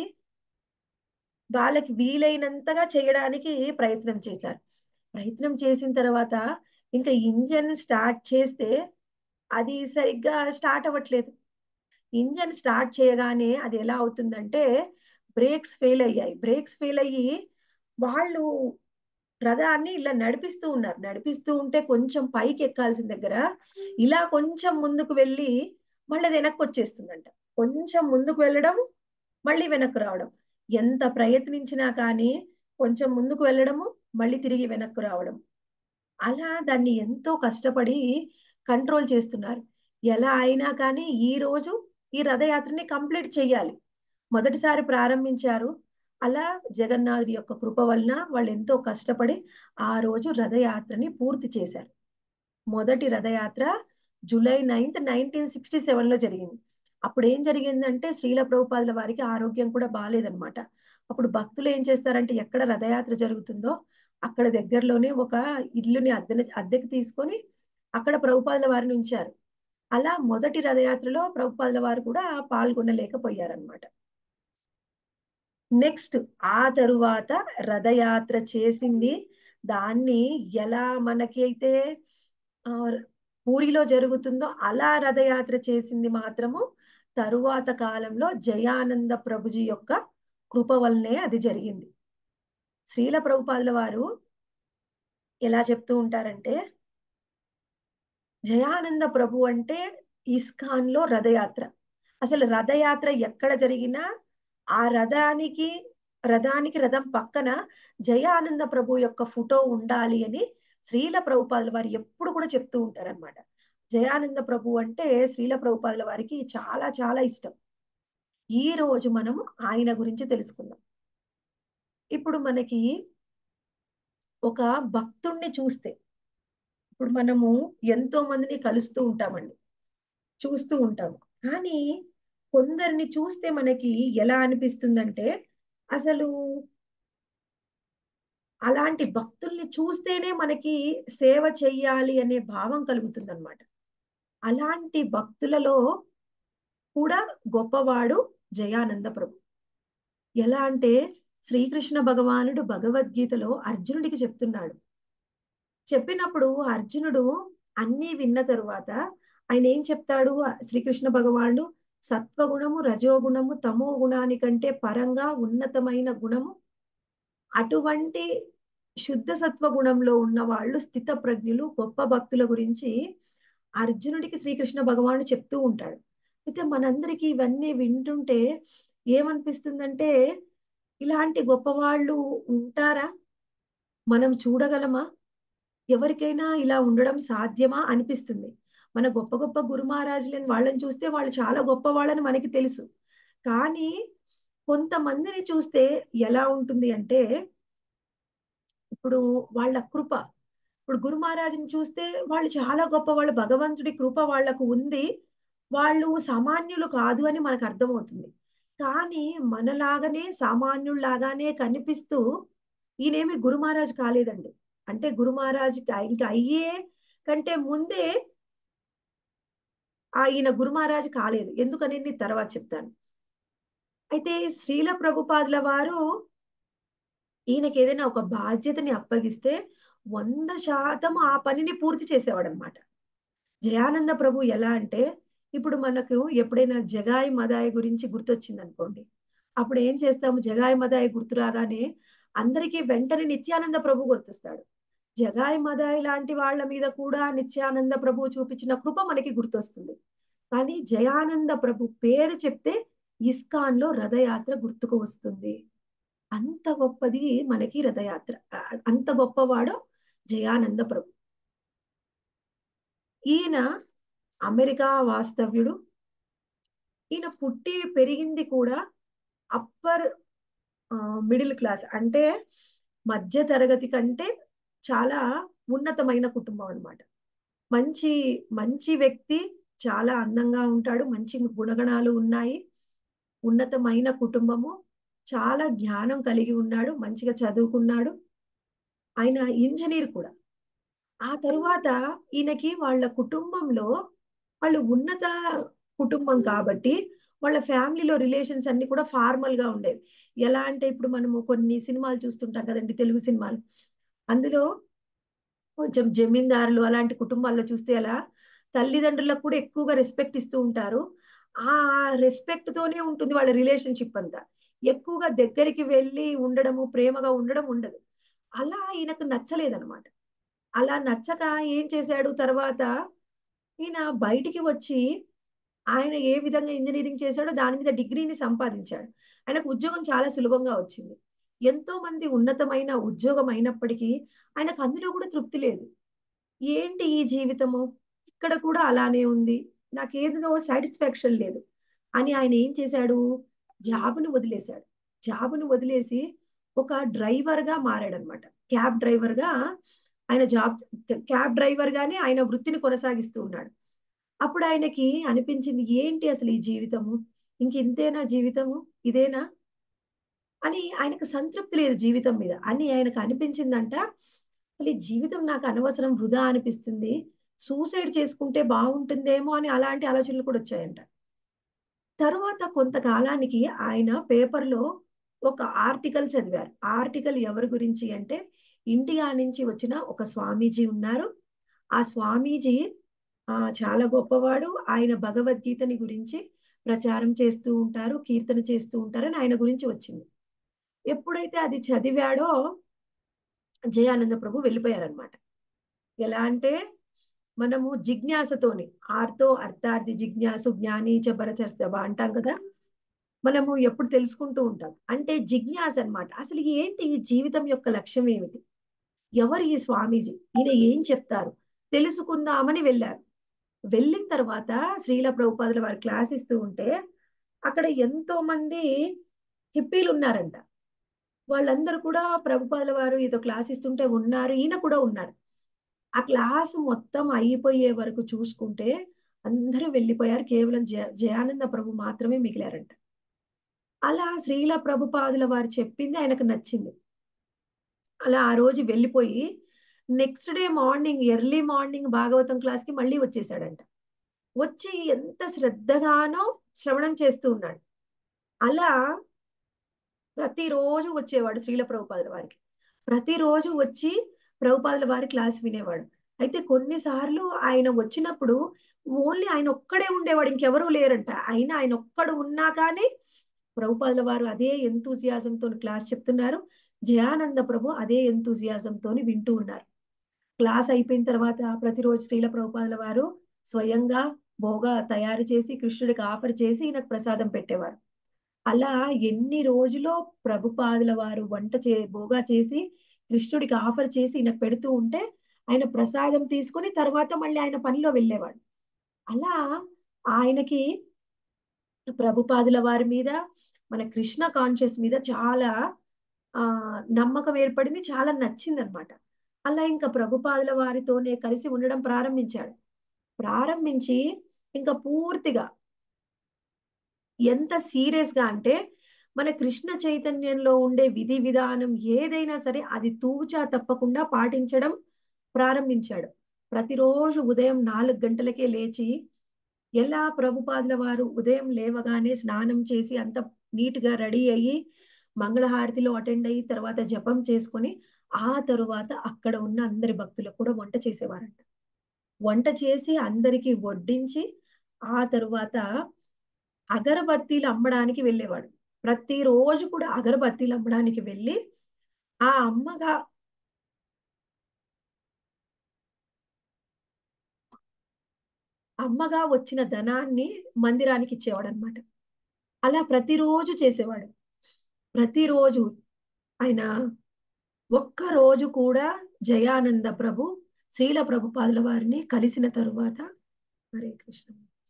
వాళ్ళకి వీలైనంతగా చేయడానికి ప్రయత్నం చేశారు ప్రయత్నం చేసిన తర్వాత ఇంకా ఇంజన్ స్టార్ట్ చేస్తే అది సరిగ్గా స్టార్ట్ అవ్వట్లేదు ఇంజన్ స్టార్ట్ చేయగానే అది ఎలా అవుతుందంటే బ్రేక్స్ ఫెయిల్ అయ్యాయి బ్రేక్స్ ఫెయిల్ అయ్యి వాళ్ళు రథాన్ని ఇలా నడిపిస్తూ ఉన్నారు నడిపిస్తూ ఉంటే కొంచెం పైకి ఎక్కాల్సిన దగ్గర ఇలా కొంచెం ముందుకు వెళ్ళి మళ్ళీ అది వెనక్కి వచ్చేస్తుందంట కొంచెం ముందుకు వెళ్ళడం మళ్ళీ వెనక్కి రావడం ఎంత ప్రయత్నించినా కానీ కొంచెం ముందుకు వెళ్ళడము మళ్ళీ తిరిగి వెనక్కు రావడం అలా దాన్ని ఎంతో కష్టపడి కంట్రోల్ చేస్తున్నారు ఎలా అయినా కానీ ఈ రోజు ఈ రథయాత్రని కంప్లీట్ చేయాలి మొదటిసారి ప్రారంభించారు అలా జగన్నాథుడి యొక్క కృప వలన వాళ్ళు ఎంతో కష్టపడి ఆ రోజు రథయాత్రని పూర్తి చేశారు మొదటి Rath Yatra July ninth nineteen sixty seven లో జరిగింది అప్పుడు ఏం జరిగిందంటే శ్రీల ప్రభుపాదుల వారికి ఆరోగ్యం కూడా బాగాలేదనమాట అప్పుడు భక్తులు ఏం చేస్తారంటే ఎక్కడ రథయాత్ర జరుగుతుందో అక్కడ దగ్గరలోనే ఒక ఇల్లుని అద్దె అద్దెకి తీసుకొని అక్కడ ప్రభుపాదుల వారిని ఉంచారు అలా మొదటి రథయాత్రలో ప్రభుపాదుల వారు కూడా పాల్గొనలేకపోయారనమాట నెక్స్ట్ ఆ తరువాత రథయాత్ర చేసింది దాన్ని ఎలా మనకి అయితే పూరిలో జరుగుతుందో అలా రథయాత్ర చేసింది మాత్రము తరువాత కాలంలో జయానంద ప్రభుజీ యొక్క కృప వల్లనే అది జరిగింది శ్రీల ప్రభుపాదుల వారు ఎలా చెప్తూ ఉంటారంటే జయానంద ప్రభు అంటే ఇస్కాన్ లో రథయాత్ర అసలు రథయాత్ర ఎక్కడ జరిగినా ఆ రథానికి రథానికి రథం పక్కన జయానంద ప్రభు యొక్క ఫోటో ఉండాలి అని శ్రీల ప్రభుపాదుల వారు ఎప్పుడు కూడా చెప్తూ ఉంటారనమాట జయానంద ప్రభు అంటే శ్రీల ప్రభుపాదుల వారికి చాలా చాలా ఇష్టం ఈ రోజు మనము ఆయన గురించి తెలుసుకుందాం ఇప్పుడు మనకి ఒక భక్తుణ్ణి చూస్తే ఇప్పుడు మనము ఎంతో మందిని కలుస్తూ ఉంటామండి చూస్తూ ఉంటాము కానీ కొందరిని చూస్తే మనకి ఎలా అనిపిస్తుందంటే అసలు అలాంటి భక్తుల్ని చూస్తేనే మనకి సేవ చెయ్యాలి అనే భావం కలుగుతుంది అనమాట అలాంటి భక్తులలో కూడా గొప్పవాడు జయానంద ప్రభు ఎలా అంటే శ్రీకృష్ణ భగవానుడు భగవద్గీతలో అర్జునుడికి చెప్తున్నాడు చెప్పినప్పుడు అర్జునుడు అన్నీ విన్న తరువాత ఆయన ఏం చెప్తాడు శ్రీకృష్ణ భగవానుడు సత్వగుణము రజోగుణము తమో గుణానికంటే పరంగా ఉన్నతమైన గుణము అటువంటి శుద్ధ సత్వ గుణంలో ఉన్న వాళ్ళు స్థిత ప్రజ్ఞులు గొప్ప భక్తుల గురించి అర్జునుడికి శ్రీకృష్ణ భగవానుడు చెప్తూ ఉంటాడు అయితే మనందరికీ ఇవన్నీ వింటుంటే ఏమనిపిస్తుందంటే ఇలాంటి గొప్ప వాళ్ళు ఉంటారా మనం చూడగలమా ఎవరికైనా ఇలా ఉండడం సాధ్యమా అనిపిస్తుంది మన గొప్ప గొప్ప గురు మహారాజులని వాళ్ళని చూస్తే వాళ్ళు చాలా గొప్ప వాళ్ళని మనకి తెలుసు కానీ కొంతమందిని చూస్తే ఎలా ఉంటుంది అంటే ఇప్పుడు వాళ్ళ కృప ఇప్పుడు గురు మహారాజుని చూస్తే వాళ్ళు చాలా గొప్ప వాళ్ళు భగవంతుడి కృప వాళ్లకు ఉంది వాళ్ళు సామాన్యులు కాదు అని మనకు అర్థమవుతుంది కానీ మనలాగానే సామాన్యుల్లాగానే కనిపిస్తూ ఈయనేమి గురు మహారాజ్ కాలేదండి అంటే గురు మహారాజ్ ఇంకా అయ్యే కంటే ముందే ఆయన గురు మహారాజ్ కాలేదు ఎందుకని నేను తర్వాత చెప్తాను అయితే శ్రీల ప్రభుపాదుల వారు ఈయనకి ఏదైనా ఒక బాధ్యతని అప్పగిస్తే వంద శాతం ఆ పనిని పూర్తి చేసేవాడు అనమాట జయానంద ప్రభు ఎలా అంటే ఇప్పుడు మనకు ఎప్పుడైనా జగాయి మదాయి గురించి గుర్తొచ్చింది అనుకోండి అప్పుడు ఏం చేస్తాము జగాయి మదాయి గుర్తు రాగానే అందరికీ వెంటనే నిత్యానంద ప్రభు గుర్తొస్తాడు జగాయి మదాయి లాంటి వాళ్ళ మీద కూడా నిత్యానంద ప్రభు చూపించిన కృప మనకి గుర్తొస్తుంది కానీ జయానంద ప్రభు పేరు చెప్తే ఇస్కాన్ లో రథయాత్ర గుర్తుకు వస్తుంది అంత గొప్పది మనకి రథయాత్ర అంత గొప్పవాడు జయానంద ప్రభు ఈయన అమెరికా వాస్తవ్యుడు ఈయన పుట్టి పెరిగింది కూడా అప్పర్ మిడిల్ క్లాస్ అంటే మధ్య తరగతి కంటే చాలా ఉన్నతమైన కుటుంబం అనమాట మంచి మంచి వ్యక్తి చాలా అందంగా ఉంటాడు మంచి గుణగణాలు ఉన్నాయి ఉన్నతమైన కుటుంబము చాలా జ్ఞానం కలిగి ఉన్నాడు మంచిగా చదువుకున్నాడు ఆయన ఇంజనీర్ కూడా ఆ తరువాత ఈయనకి వాళ్ళ కుటుంబంలో వాళ్ళు ఉన్నత కుటుంబం కాబట్టి వాళ్ళ ఫ్యామిలీలో రిలేషన్స్ అన్ని కూడా ఫార్మల్ గా ఉండేవి ఎలా అంటే ఇప్పుడు మనము కొన్ని సినిమాలు చూస్తుంటాం కదండి తెలుగు సినిమాలు అందులో కొంచెం జమీందారులు అలాంటి కుటుంబాల్లో చూస్తే అలా తల్లిదండ్రులకు కూడా ఎక్కువగా రెస్పెక్ట్ ఇస్తూ ఉంటారు ఆ రెస్పెక్ట్ తోనే ఉంటుంది వాళ్ళ రిలేషన్షిప్ అంతా ఎక్కువగా దగ్గరికి వెళ్ళి ఉండడము ప్రేమగా ఉండడం ఉండదు అలా ఈయనకు నచ్చలేదనమాట అలా నచ్చక ఏం చేశాడు తర్వాత ఈయన బయటికి వచ్చి ఆయన ఏ విధంగా ఇంజనీరింగ్ చేశాడో దాని మీద డిగ్రీని సంపాదించాడు ఆయనకు ఉద్యోగం చాలా సులభంగా వచ్చింది ఎంతో మంది ఉన్నతమైన ఉద్యోగం అయినప్పటికీ ఆయనకు అందులో కూడా తృప్తి లేదు ఏంటి ఈ జీవితము ఇక్కడ కూడా అలానే ఉంది నాకేదో సాటిస్ఫాక్షన్ లేదు అని ఆయన ఏం చేశాడు జాబ్ను వదిలేశాడు జాబ్ను వదిలేసి ఒక డ్రైవర్ గా మారాడనమాట క్యాబ్ డ్రైవర్ గా ఆయన జాబ్ క్యాబ్ డ్రైవర్ గానే ఆయన వృత్తిని కొనసాగిస్తూ ఉన్నాడు అప్పుడు ఆయనకి అనిపించింది ఏంటి అసలు ఈ జీవితము ఇంక ఇంతేనా జీవితము ఇదేనా అని ఆయనకు సంతృప్తి లేదు జీవితం మీద అని ఆయనకు అనిపించిందంట అసలు ఈ జీవితం నాకు అనవసరం వృధా అనిపిస్తుంది సూసైడ్ చేసుకుంటే బాగుంటుందేమో అని అలాంటి ఆలోచనలు కూడా వచ్చాయంట తరువాత కొంతకాలానికి ఆయన పేపర్లో ఒక ఆర్టికల్ చదివారు ఆర్టికల్ ఎవరి గురించి అంటే ఇండియా నుంచి వచ్చిన ఒక స్వామీజీ ఉన్నారు ఆ స్వామీజీ ఆ చాలా గొప్పవాడు ఆయన భగవద్గీతని గురించి ప్రచారం చేస్తూ ఉంటారు కీర్తన చేస్తూ ఉంటారని ఆయన గురించి వచ్చింది ఎప్పుడైతే అది చదివాడో జయానంద ప్రభు వెళ్ళిపోయారనమాట ఎలా అంటే మనము జిజ్ఞాసతోని ఆర్తో అర్థార్థి జిజ్ఞాసు జ్ఞాని చ భరచర్చవ అంటాం కదా మనము ఎప్పుడు తెలుసుకుంటూ ఉంటాం అంటే జిజ్ఞాస అనమాట అసలు ఏంటి ఈ జీవితం యొక్క లక్ష్యం ఏమిటి ఎవరు ఈ స్వామీజీ ఈయన ఏం చెప్తారు తెలుసుకుందామని వెళ్ళారు వెళ్ళిన తర్వాత శ్రీల ప్రభుపాదుల వారి క్లాస్ ఇస్తూ ఉంటే అక్కడ ఎంతో మంది హిప్పీలు ఉన్నారంట వాళ్ళందరూ కూడా ప్రభుపాదుల వారు ఏదో క్లాస్ ఇస్తుంటే ఉన్నారు ఈయన కూడా ఉన్నారు ఆ క్లాస్ మొత్తం అయిపోయే వరకు చూసుకుంటే అందరూ వెళ్ళిపోయారు కేవలం జయ జయానంద ప్రభు మాత్రమే మిగిలారంట అలా శ్రీల ప్రభుపాదుల వారు చెప్పింది ఆయనకు నచ్చింది అలా ఆ రోజు వెళ్ళిపోయి next day morning early morning Bhagavatam class కి మళ్ళీ వచ్చేసాడంట వచ్చి ఎంత శ్రద్ధగానో శ్రవణం చేస్తూ ఉన్నాడు అలా ప్రతిరోజు వచ్చేవాడు శ్రీల ప్రభుపాదుల వారికి ప్రతిరోజు వచ్చి ప్రభుపాదుల వారి క్లాస్ వినేవాడు అయితే కొన్నిసార్లు ఆయన వచ్చినప్పుడు ఓన్లీ ఆయన ఒక్కడే ఉండేవాడు ఇంకెవరూ లేరంట అయినా ఆయన ఒక్కడు ఉన్నా కానీ ప్రభుపాదుల వారు అదే ఎంతూజియాజంతో క్లాస్ చెప్తున్నారు జయానంద ప్రభు అదే ఎంతూజియాజంతో వింటూ ఉన్నారు క్లాస్ అయిపోయిన తర్వాత ప్రతిరోజు శ్రీల ప్రభుపాదుల వారు స్వయంగా భోగా తయారు చేసి కృష్ణుడికి ఆఫర్ చేసి ఈయనకు ప్రసాదం పెట్టేవారు అలా ఎన్ని రోజులో ప్రభుపాదుల వారు వంట చే భోగా చేసి కృష్ణుడికి ఆఫర్ చేసి ఈయనకు పెడుతూ ఉంటే ఆయన ప్రసాదం తీసుకుని తర్వాత మళ్ళీ ఆయన పనిలో వెళ్ళేవాడు అలా ఆయనకి ప్రభుపాదుల వారి మీద మన కృష్ణ కాన్షియస్ మీద చాలా ఆ నమ్మకం ఏర్పడింది చాలా నచ్చింది అనమాట అలా ఇంకా ప్రభుపాదుల వారితోనే కలిసి ఉండడం ప్రారంభించాడు ప్రారంభించి ఇంకా పూర్తిగా ఎంత సీరియస్ గా అంటే మన కృష్ణ చైతన్యంలో ఉండే విధి విధానం ఏదైనా సరే అది తూచా తప్పకుండా పాటించడం ప్రారంభించాడు ప్రతిరోజు ఉదయం నాలుగు గంటలకే లేచి ఎలా ప్రభుపాదుల వారు ఉదయం లేవగానే స్నానం చేసి అంత నీట్ గా రెడీ అయ్యి మంగళహారతిలో అటెండ్ అయ్యి తర్వాత జపం చేసుకొని ఆ తరువాత అక్కడ ఉన్న అందరి భక్తులకు కూడా వంట చేసేవారంట వంట చేసి అందరికి వడ్డించి ఆ తరువాత అగరబత్తీలు అమ్మడానికి వెళ్ళేవాడు ప్రతిరోజు కూడా అగరబత్తీలు అమ్మడానికి వెళ్ళి ఆ అమ్మగా అమ్మగా వచ్చిన ధనాన్ని మందిరానికి ఇచ్చేవాడు అనమాట అలా ప్రతిరోజు చేసేవాడు ప్రతిరోజు ఆయన ఒక్క రోజు కూడా జయానంద ప్రభు శ్రీల ప్రభుపాదుల వారిని కలిసిన తరువాత హరే కృష్ణ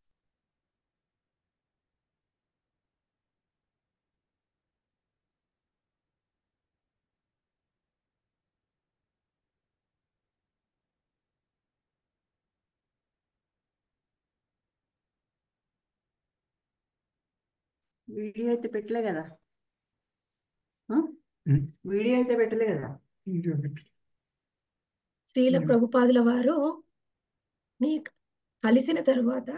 వీడియో అయితే పెట్టలే కదా ఆ? ఉమ్. వీడియో అయితే పెట్టలే కదా వీడియో పెట్టు. శ్రీల ఉమ్. ప్రభుపాదుల వారు నీ కలిసిన తరువాత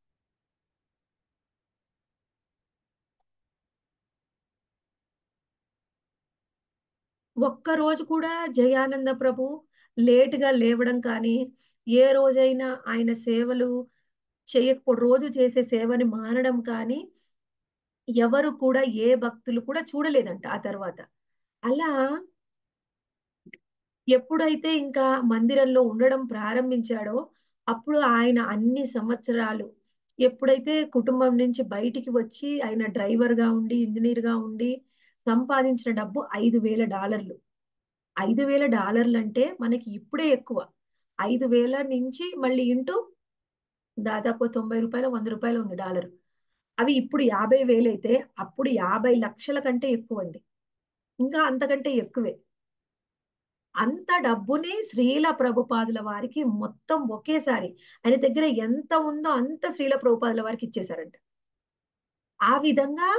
ఒక్క రోజు కూడా జయానంద ప్రభు లేటుగా లేవడం కానీ ఏ రోజైనా ఆయన సేవలు చేయకపో రోజు చేసే సేవని మానడం కానీ ఎవరు కూడా ఏ భక్తులు కూడా చూడలేదంట ఆ తర్వాత అలా ఎప్పుడైతే ఇంకా మందిరంలో ఉండడం ప్రారంభించాడో అప్పుడు ఆయన అన్ని సంవత్సరాలు ఎప్పుడైతే కుటుంబం నుంచి బయటికి వచ్చి ఆయన డ్రైవర్ గా ఉండి ఇంజనీర్ గా ఉండి సంపాదించిన డబ్బు ఐదు వేల డాలర్లు ఐదు వేల డాలర్లు అంటే మనకి ఇప్పుడే ఎక్కువ ఐదు వేల నుంచి మళ్ళీ ఇంటూ దాదాపు తొంభై రూపాయలు వంద రూపాయలు ఉంది డాలర్ అవి ఇప్పుడు యాభై వేలు అయితే అప్పుడు యాభై లక్షల కంటే ఎక్కువ అండి ఇంకా అంతకంటే ఎక్కువే అంత డబ్బుని శ్రీల ప్రభుపాదుల వారికి మొత్తం ఒకేసారి ఆయన దగ్గర ఎంత ఉందో అంత శ్రీల ప్రభుపాదుల వారికి ఇచ్చేశారంట ఆ విధంగా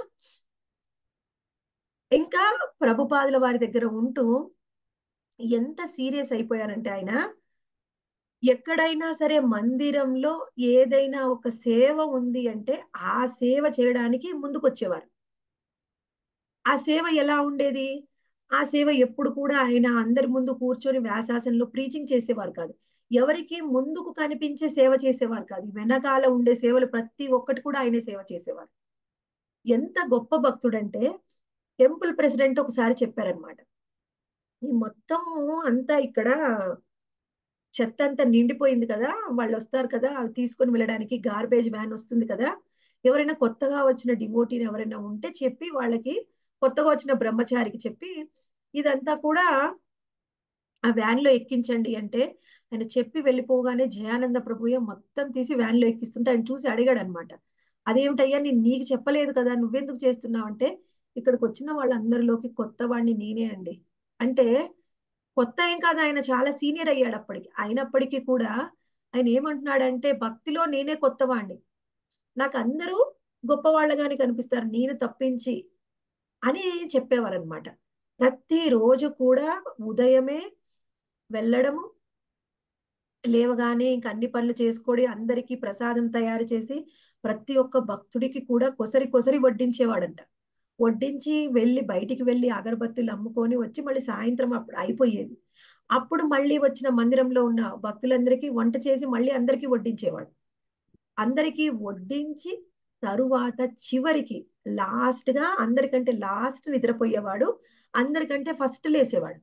ఇంకా ప్రభుపాదుల వారి దగ్గర ఉంటూ ఎంత సీరియస్ అయిపోయారంటే ఆయన ఎక్కడైనా సరే మందిరంలో ఏదైనా ఒక సేవ ఉంది అంటే ఆ సేవ చేయడానికి ముందుకొచ్చేవారు ఆ సేవ ఎలా ఉండేది ఆ సేవ ఎప్పుడు కూడా ఆయన అందరి ముందు కూర్చొని వ్యాసాసనంలో ప్రీచింగ్ చేసేవారు కాదు ఎవరికి ముందుకు కనిపించే సేవ చేసేవారు కాదు వెనకాల ఉండే సేవలు ప్రతి ఒక్కటి కూడా ఆయనే సేవ చేసేవారు ఎంత గొప్ప భక్తుడంటే టెంపుల్ ప్రెసిడెంట్ ఒకసారి చెప్పారనమాట ఈ మొత్తము అంతా ఇక్కడ చెత్త అంతా నిండిపోయింది కదా వాళ్ళు వస్తారు కదా అవి తీసుకొని వెళ్ళడానికి గార్బేజ్ వ్యాన్ వస్తుంది కదా ఎవరైనా కొత్తగా వచ్చిన డివోటీని ఎవరైనా ఉంటే చెప్పి వాళ్ళకి కొత్తగా వచ్చిన బ్రహ్మచారికి చెప్పి ఇదంతా కూడా ఆ వ్యాన్ లో ఎక్కించండి అంటే ఆయన చెప్పి వెళ్ళిపోగానే జయానంద ప్రభుయే మొత్తం తీసి వ్యాన్ లో ఎక్కిస్తుంటే ఆయన చూసి అడిగాడు అనమాట అదేమిటయ్యా నేను నీకు చెప్పలేదు కదా నువ్వెందుకు చేస్తున్నావు అంటే ఇక్కడికి వచ్చిన వాళ్ళందరిలోకి కొత్త వాడిని నేనే అండి అంటే కొత్త ఏం కాదు ఆయన చాలా సీనియర్ అయ్యాడు అప్పటికి అయినప్పటికీ కూడా ఆయన ఏమంటున్నాడంటే భక్తిలో నేనే కొత్త వాడిని నాకు అందరూ గొప్పవాళ్ళగానే కనిపిస్తారు నేను తప్పించి అని చెప్పేవారు అనమాట ప్రతి రోజు కూడా ఉదయమే వెళ్ళడము లేవగానే ఇంక అన్ని పనులు చేసుకొని అందరికీ ప్రసాదం తయారు చేసి ప్రతి ఒక్క భక్తుడికి కూడా కొసరి కొసరి వడ్డించేవాడంట వడ్డించి వెళ్ళి బయటికి వెళ్ళి అగరబత్తులు అమ్ముకొని వచ్చి మళ్ళీ సాయంత్రం అప్పుడు అయిపోయేది అప్పుడు మళ్ళీ వచ్చిన మందిరంలో ఉన్న భక్తులందరికీ వంట చేసి మళ్ళీ అందరికీ వడ్డించేవాడు అందరికీ వడ్డించి తరువాత చివరికి లాస్ట్ గా అందరికంటే లాస్ట్ నిద్రపోయేవాడు అందరికంటే ఫస్ట్ లేసేవాడు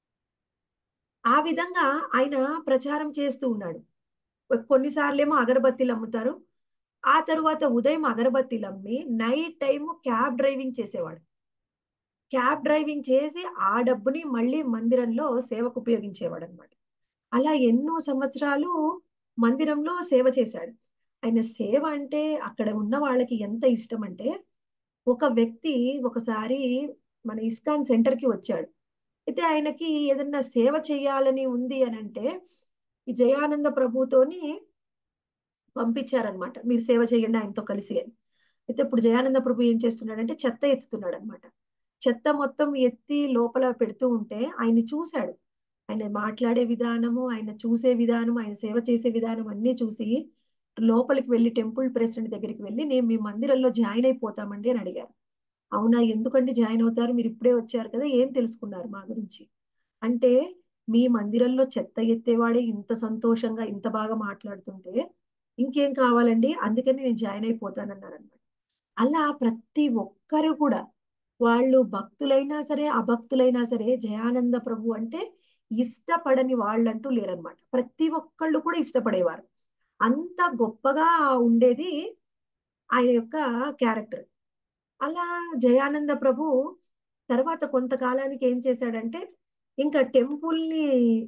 ఆ విధంగా ఆయన ప్రచారం చేస్తూ ఉన్నాడు కొన్నిసార్లేమో అగరబత్తీలు అమ్ముతారు ఆ తరువాత ఉదయం అగరబత్తీలు అమ్మి నైట్ టైం క్యాబ్ డ్రైవింగ్ చేసేవాడు క్యాబ్ డ్రైవింగ్ చేసి ఆ డబ్బుని మళ్ళీ మందిరంలో సేవకు ఉపయోగించేవాడు అనమాట అలా ఎన్నో సంవత్సరాలు మందిరంలో సేవ చేశాడు ఆయన సేవ అంటే అక్కడ ఉన్న వాళ్ళకి ఎంత ఇష్టం అంటే ఒక వ్యక్తి ఒకసారి మన ఇస్కాన్ సెంటర్ కి వచ్చాడు అయితే ఆయనకి ఏదన్నా సేవ చేయాలని ఉంది అని అంటే ఈ జయానంద ప్రభుతోని పంపించారనమాట మీరు సేవ చేయండి ఆయనతో కలిసి అని అయితే ఇప్పుడు జయానంద ప్రభు ఏం చేస్తున్నాడంటే చెత్త ఎత్తుతున్నాడు అనమాట చెత్త మొత్తం ఎత్తి లోపల పెడుతూ ఉంటే ఆయన్ని చూశాడు ఆయన మాట్లాడే విధానము ఆయన చూసే విధానం ఆయన సేవ చేసే విధానం అన్ని చూసి లోపలికి వెళ్ళి టెంపుల్ ప్రెసిడెంట్ దగ్గరికి వెళ్ళి నేను మీ మందిరంలో జాయిన్ అయిపోతామండి అని అడిగారు అవునా ఎందుకండి జాయిన్ అవుతారు మీరు ఇప్పుడే వచ్చారు కదా ఏం తెలుసుకున్నారు మా గురించి అంటే మీ మందిరంలో చెత్త ఎత్తేవాడే ఇంత సంతోషంగా ఇంత బాగా మాట్లాడుతుంటే ఇంకేం కావాలండి అందుకని నేను జాయిన్ అయిపోతానన్నారు అనమాట అలా ప్రతి ఒక్కరు కూడా వాళ్ళు భక్తులైనా సరే అభక్తులైనా సరే జయానంద ప్రభు అంటే ఇష్టపడని వాళ్ళంటూ లేరనమాట ప్రతి ఒక్కళ్ళు కూడా ఇష్టపడేవారు అంత గొప్పగా ఉండేది ఆయన యొక్క క్యారెక్టర్ అలా జయానంద ప్రభు తర్వాత కొంతకాలానికి ఏం చేశాడంటే ఇంకా టెంపుల్ని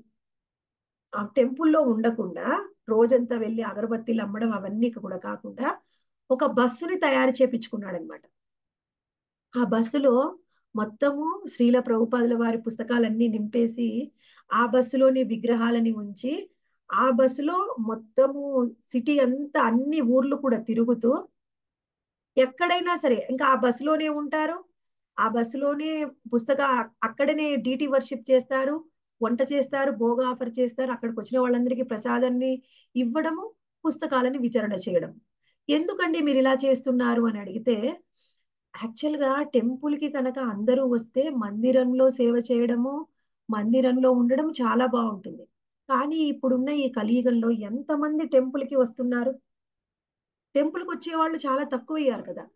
ఆ టెంపుల్లో ఉండకుండా రోజంతా వెళ్ళి అగరబత్తీలు అమ్మడం అవన్నీ కూడా కాకుండా ఒక బస్సుని తయారు చేపించుకున్నాడు అనమాట ఆ బస్సులో మొత్తము శ్రీల ప్రభుపాదుల వారి పుస్తకాలన్నీ నింపేసి ఆ బస్సులోని విగ్రహాలని ఉంచి ఆ బస్సులో మొత్తము సిటీ అంతా అన్ని ఊర్లు కూడా తిరుగుతూ ఎక్కడైనా సరే ఇంకా ఆ బస్సులోనే ఉంటారు ఆ బస్సులోనే పుస్తక అక్కడనే డీటీ వర్షిప్ చేస్తారు వంట చేస్తారు భోగ ఆఫర్ చేస్తారు అక్కడికి వచ్చిన వాళ్ళందరికీ ప్రసాదాన్ని ఇవ్వడము పుస్తకాలని విచారణ చేయడం ఎందుకండి మీరు ఇలా చేస్తున్నారు అని అడిగితే యాక్చువల్ గా టెంపుల్ కి కనుక అందరూ వస్తే మందిరంలో సేవ చేయడము మందిరంలో ఉండడం చాలా బాగుంటుంది కానీ ఇప్పుడున్న ఈ కలియుగంలో ఎంతమంది టెంపుల్ కి వస్తున్నారు టెంపుల్ కి వచ్చే వాళ్ళు చాలా తక్కువ అయ్యారు కదా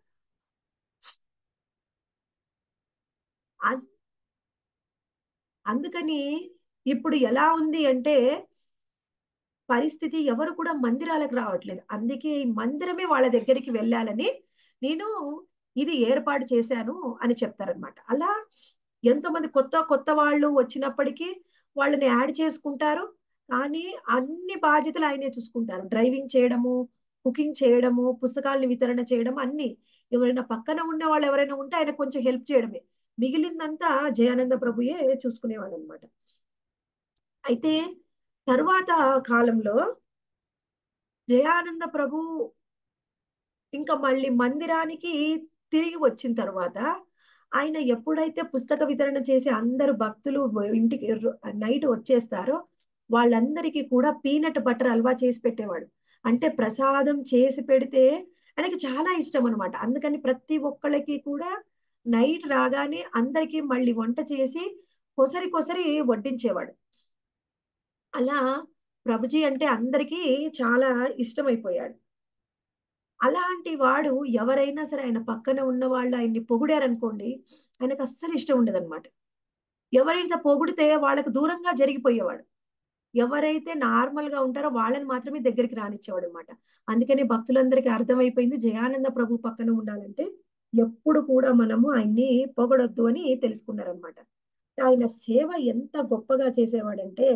అందుకని ఇప్పుడు ఎలా ఉంది అంటే పరిస్థితి ఎవరు కూడా మందిరాలకు రావట్లేదు అందుకే ఈ మందిరమే వాళ్ళ దగ్గరికి వెళ్ళాలని నేను ఇది ఏర్పాటు చేశాను అని చెప్తారనమాట అలా ఎంతో మంది కొత్త కొత్త వాళ్ళు వచ్చినప్పటికీ వాళ్ళని యాడ్ చేసుకుంటారు కానీ అన్ని బాధ్యతలు ఆయనే చూసుకుంటారు డ్రైవింగ్ చేయడము కుకింగ్ చేయడము పుస్తకాలను వితరణ చేయడం అన్ని ఎవరైనా పక్కన ఉన్న వాళ్ళు ఎవరైనా ఉంటే ఆయన కొంచెం హెల్ప్ చేయడమే మిగిలిందంతా జయానంద ప్రభుయే చూసుకునేవాడు అనమాట అయితే తరువాత కాలంలో జయానంద ప్రభు ఇంకా మళ్ళీ మందిరానికి తిరిగి వచ్చిన తర్వాత ఆయన ఎప్పుడైతే పుస్తక వితరణ చేసి అందరు భక్తులు ఇంటికి నైట్ వచ్చేస్తారో వాళ్ళందరికీ కూడా పీనట్ బటర్ హల్వా చేసి పెట్టేవాడు అంటే ప్రసాదం చేసి పెడితే ఆయనకి చాలా ఇష్టం అనమాట అందుకని ప్రతి ఒక్కళ్ళకి కూడా నైట్ రాగానే అందరికీ మళ్ళీ వంట చేసి కొసరి కొసరి వడ్డించేవాడు అలా ప్రభుజీ అంటే అందరికీ చాలా ఇష్టమైపోయాడు అలాంటి వాడు ఎవరైనా సరే ఆయన పక్కన ఉన్న వాళ్ళు ఆయన్ని పొగిడారనుకోండి ఆయనకు అస్సలు ఇష్టం ఉండదన్నమాట ఎవరైతే పొగిడితే వాళ్ళకు దూరంగా జరిగిపోయేవాడు ఎవరైతే నార్మల్ గా ఉంటారో వాళ్ళని మాత్రమే దగ్గరికి రానిచ్చేవాడు అనమాట అందుకని భక్తులందరికీ అర్థమైపోయింది జయానంద ప్రభు పక్కన ఉండాలంటే ఎప్పుడు కూడా మనము ఆయన్ని పొగడొద్దు అని తెలుసుకున్నారనమాట ఆయన సేవ ఎంత గొప్పగా చేసేవాడంటే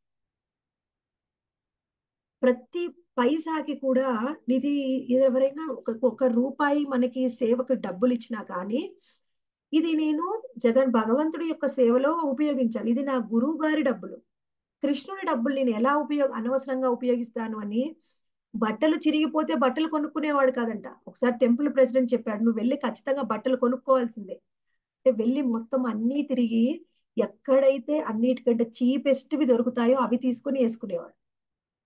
ప్రతి పైసాకి కూడా ఇది ఎవరైనా ఒక ఒక రూపాయి మనకి సేవకు డబ్బులు ఇచ్చినా కానీ ఇది నేను జగన్ భగవంతుడి యొక్క సేవలో ఉపయోగించాలి ఇది నా గురువు గారి డబ్బులు కృష్ణుడి డబ్బులు నేను ఎలా ఉపయోగ అనవసరంగా ఉపయోగిస్తాను అని బట్టలు చిరిగిపోతే బట్టలు కొనుక్కునేవాడు కాదంట ఒకసారి టెంపుల్ ప్రెసిడెంట్ చెప్పాడు నువ్వు వెళ్ళి ఖచ్చితంగా బట్టలు కొనుక్కోవాల్సిందే అంటే వెళ్ళి మొత్తం అన్నీ తిరిగి ఎక్కడైతే అన్నిటికంటే చీపెస్ట్వి దొరుకుతాయో అవి తీసుకుని వేసుకునేవాడు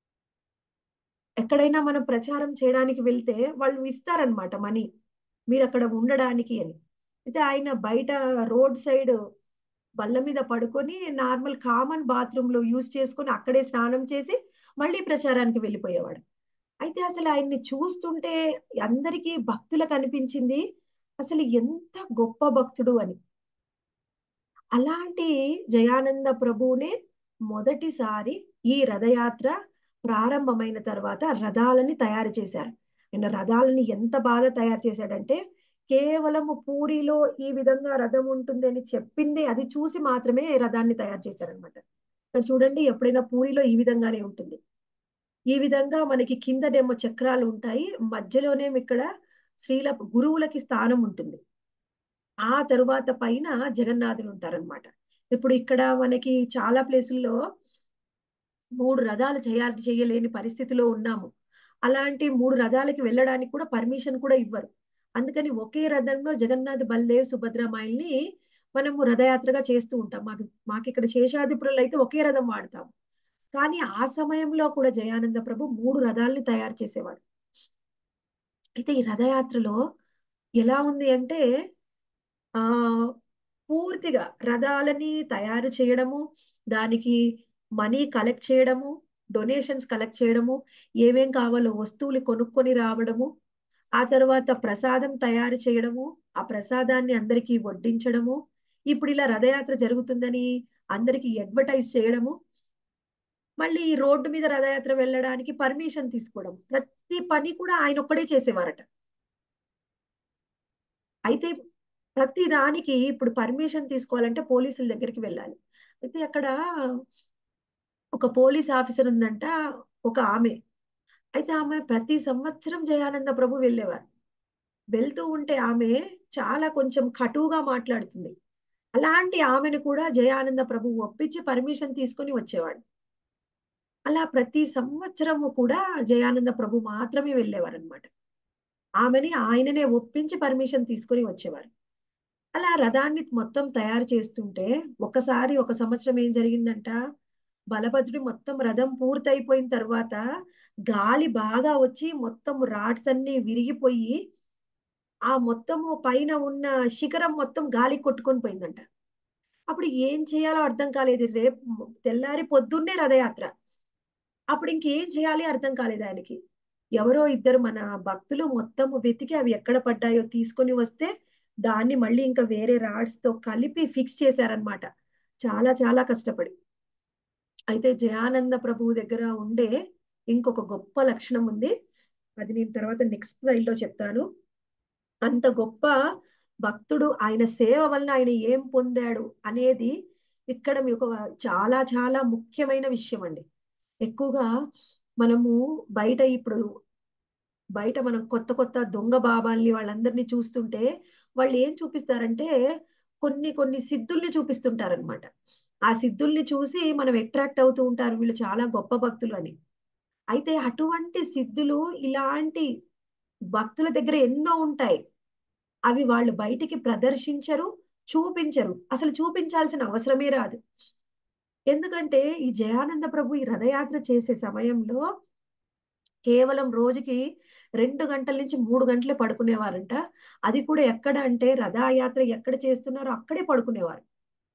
ఎక్కడైనా మనం ప్రచారం చేయడానికి వెళ్తే వాళ్ళు ఇస్తారనమాట మనీ మీరు అక్కడ ఉండడానికి అని అయితే ఆయన బయట రోడ్ సైడ్ బల్ల మీద పడుకొని నార్మల్ కామన్ బాత్రూమ్ లో యూజ్ చేసుకొని అక్కడే స్నానం చేసి మళ్ళీ ప్రచారానికి వెళ్ళిపోయేవాడు అయితే అసలు ఆయన్ని చూస్తుంటే అందరికీ భక్తులకు అనిపించింది అసలు ఎంత గొప్ప భక్తుడు అని అలాంటి జయానంద ప్రభువునే మొదటిసారి ఈ రథయాత్ర ప్రారంభమైన తర్వాత రథాలని తయారు చేశారు ఆయన రథాలని ఎంత బాగా తయారు చేశాడంటే కేవలము పూరిలో ఈ విధంగా రథం ఉంటుంది అని చెప్పింది అది చూసి మాత్రమే రథాన్ని తయారు చేశారనమాట ఇక్కడ చూడండి ఎప్పుడైనా పూరిలో ఈ విధంగానే ఉంటుంది ఈ విధంగా మనకి కిందనేమో చక్రాలు ఉంటాయి మధ్యలోనేమో ఇక్కడ శ్రీల గురువులకి స్థానం ఉంటుంది ఆ తరువాత పైన జగన్నాథులు ఉంటారనమాట ఇప్పుడు ఇక్కడ మనకి చాలా ప్లేసుల్లో మూడు రథాలు చేయాలి చేయలేని పరిస్థితిలో ఉన్నాము అలాంటి మూడు రథాలకి వెళ్ళడానికి కూడా పర్మిషన్ కూడా ఇవ్వరు అందుకని ఒకే రథంలో జగన్నాథ్ బల్దేవ్ సుభద్రమాయిల్ని మనము రథయాత్రగా చేస్తూ ఉంటాం మాకు మాకు ఇక్కడ శేషాదిపురంలో అయితే ఒకే రథం వాడతాం కానీ ఆ సమయంలో కూడా జయానంద ప్రభు మూడు రథాలని తయారు చేసేవాడు అయితే ఈ రథయాత్రలో ఎలా ఉంది అంటే ఆ పూర్తిగా రథాలని తయారు చేయడము దానికి మనీ కలెక్ట్ చేయడము డొనేషన్స్ కలెక్ట్ చేయడము ఏమేం కావాలో వస్తువులు కొనుక్కొని రావడము ఆ తర్వాత ప్రసాదం తయారు చేయడము ఆ ప్రసాదాన్ని అందరికీ వడ్డించడము ఇప్పుడు ఇలా రథయాత్ర జరుగుతుందని అందరికీ అడ్వర్టైజ్ చేయడము మళ్ళీ ఈ రోడ్డు మీద రథయాత్ర వెళ్ళడానికి పర్మిషన్ తీసుకోవడం ప్రతి పని కూడా ఆయన ఒక్కడే చేసేవారట అయితే ప్రతి దానికి ఇప్పుడు పర్మిషన్ తీసుకోవాలంటే పోలీసుల దగ్గరికి వెళ్ళాలి అయితే అక్కడ ఒక పోలీస్ ఆఫీసర్ ఉందంట ఒక ఆమె అయితే ఆమె ప్రతి సంవత్సరం జయానంద ప్రభు వెళ్ళేవారు వెళ్తూ ఉంటే ఆమె చాలా కొంచెం కటువుగా మాట్లాడుతుంది అలాంటి ఆమెను కూడా జయానంద ప్రభు ఒప్పించి పర్మిషన్ తీసుకొని వచ్చేవాడు అలా ప్రతి సంవత్సరము కూడా జయానంద ప్రభు మాత్రమే వెళ్ళేవారు అనమాట ఆమెని ఆయననే ఒప్పించి పర్మిషన్ తీసుకొని వచ్చేవారు అలా రథాన్ని మొత్తం తయారు చేస్తుంటే ఒకసారి ఒక సంవత్సరం ఏం జరిగిందంట బలభద్రుడి మొత్తం రథం పూర్తయిపోయిన తర్వాత గాలి బాగా వచ్చి మొత్తం రాడ్స్ అన్ని విరిగిపోయి ఆ మొత్తము పైన ఉన్న శిఖరం మొత్తం గాలి కొట్టుకొని పోయిందంట అప్పుడు ఏం చేయాలో అర్థం కాలేదు రేపు తెల్లారి పొద్దున్నే రథయాత్ర అప్పుడు ఇంకేం చేయాలి అర్థం కాలేదు ఆయనకి ఎవరో ఇద్దరు మన భక్తులు మొత్తం వెతికి అవి ఎక్కడ పడ్డాయో తీసుకొని వస్తే దాన్ని మళ్ళీ ఇంకా వేరే రాడ్స్ తో కలిపి ఫిక్స్ చేశారనమాట చాలా చాలా కష్టపడి అయితే జయానంద ప్రభువు దగ్గర ఉండే ఇంకొక గొప్ప లక్షణం ఉంది అది నేను తర్వాత నెక్స్ట్ స్లైడ్ లో చెప్తాను అంత గొప్ప భక్తుడు ఆయన సేవ వలన ఆయన ఏం పొందాడు అనేది ఇక్కడ మీకు చాలా చాలా ముఖ్యమైన విషయం అండి ఎక్కువగా మనము బయట ఇప్పుడు బయట మనం కొత్త కొత్త దొంగ బాబాల్ని వాళ్ళందరినీ చూస్తుంటే వాళ్ళు ఏం చూపిస్తారంటే కొన్ని కొన్ని సిద్ధుల్ని చూపిస్తుంటారనమాట ఆ సిద్ధుల్ని చూసి మనం అట్రాక్ట్ అవుతూ ఉంటారు వీళ్ళు చాలా గొప్ప భక్తులు అని అయితే అటువంటి సిద్ధులు ఇలాంటి భక్తుల దగ్గర ఎన్నో ఉంటాయి అవి వాళ్ళు బయటికి ప్రదర్శించరు చూపించరు అసలు చూపించాల్సిన అవసరమే రాదు ఎందుకంటే ఈ జయానంద ప్రభు ఈ రథయాత్ర చేసే సమయంలో కేవలం రోజుకి రెండు గంటల నుంచి మూడు గంటలే పడుకునేవారంట అది కూడా ఎక్కడ అంటే రథయాత్ర ఎక్కడ చేస్తున్నారో అక్కడే పడుకునేవారు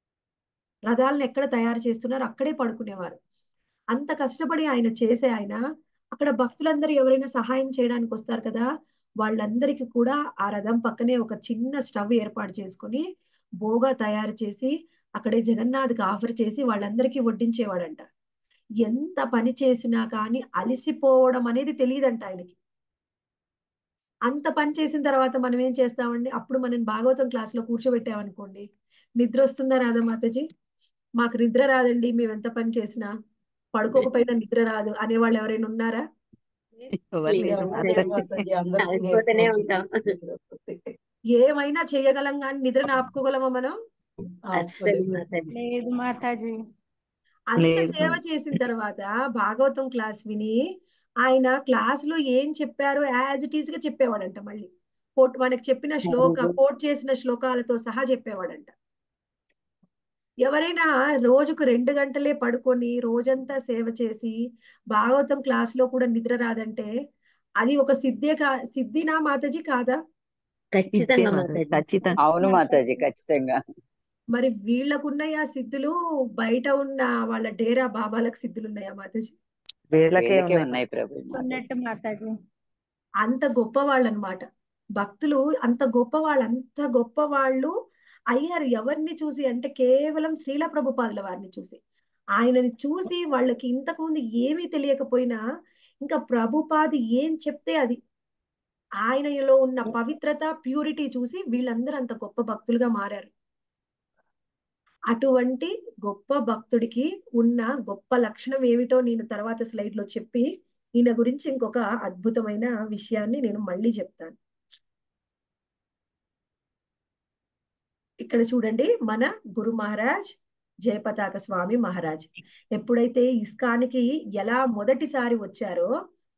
రథాలను ఎక్కడ తయారు చేస్తున్నారో అక్కడే పడుకునేవారు అంత కష్టపడి ఆయన చేసే ఆయన అక్కడ భక్తులందరూ ఎవరైనా సహాయం చేయడానికి వస్తారు కదా వాళ్ళందరికీ కూడా ఆ రథం పక్కనే ఒక చిన్న స్టవ్ ఏర్పాటు చేసుకొని బోగా తయారు చేసి అక్కడే జగన్నాథ్కి ఆఫర్ చేసి వాళ్ళందరికీ వడ్డించేవాడంట ఎంత పని చేసినా కానీ అలసిపోవడం అనేది తెలియదంట ఆయనకి అంత పని చేసిన తర్వాత మనం ఏం చేస్తామండి అప్పుడు మనం భాగవతం క్లాస్ లో కూర్చోబెట్టామనుకోండి నిద్ర వస్తుందా రాదా మాతాజీ మాకు నిద్ర రాదండి మేము ఎంత పని చేసినా పడుకోకపోయినా నిద్ర రాదు అనేవాళ్ళు ఎవరైనా ఉన్నారా ఎవరు లేరు మాతాజీ. అలసిపోతూనే ఉంటాం ఏమైనా చేయగలం కానీ నిద్రను ఆపుకోగలమా మనం అస్సలు మాతాజీ లేదు మాతాజీ అంత లేదు. సేవ చేసిన తర్వాత భాగవతం క్లాస్ విని ఆయన క్లాస్ లో ఏం చెప్పారో యాజ్ ఇట్ ఈస్ గా చెప్పేవాడంట మళ్ళీ కోట్ మనకి చెప్పిన శ్లోక కోట్ చేసిన శ్లోకాలతో సహా చెప్పేవాడంట ఎవరైనా రోజుకు రెండు గంటలే పడుకొని రోజంతా సేవ చేసి భాగవతం క్లాస్ లో కూడా నిద్ర రాదంటే అది ఒక సిద్ధే కా సిద్ధినా మాతాజీ కాదా ఖచ్చితంగా మాతాజీ, మాతాజీ ఖచ్చితంగా అవును మాతాజీ ఖచ్చితంగా మరి వీళ్ళకున్నాయి ఆ సిద్ధులు బయట ఉన్న వాళ్ళ డేరా బాబాలకు సిద్ధులు ఉన్నాయా మాతాజీ వీళ్ళకే వీళ్ళకే ఉన్నాయి ఉన్నాయి ప్రభు ఉన్నట్టు మాతాజీ అంత గొప్ప వాళ్ళు అనమాట భక్తులు అంత గొప్ప వాళ్ళు అంత గొప్ప వాళ్ళు అయ్యారు ఎవరిని చూసి అంటే కేవలం శ్రీల ప్రభుపాదుల వారిని చూసి ఆయనని చూసి వాళ్ళకి ఇంతకు ముందు ఏమీ తెలియకపోయినా ఇంకా ప్రభుపాది ఏం చెప్తే అది ఆయనలో ఉన్న పవిత్రత ప్యూరిటీ చూసి వీళ్ళందరూ అంత గొప్ప భక్తులుగా మారారు అటువంటి గొప్ప భక్తుడికి ఉన్న గొప్ప లక్షణం ఏమిటో నేను తర్వాత స్లైడ్ లో చెప్పి ఈయన గురించి ఇంకొక అద్భుతమైన విషయాన్ని నేను మళ్ళీ చెప్తాను ఇక్కడ చూడండి మన గురు మహారాజ్ జయపతాక స్వామి మహారాజ్ ఎప్పుడైతే ఇస్కానికి ఎలా మొదటిసారి వచ్చారో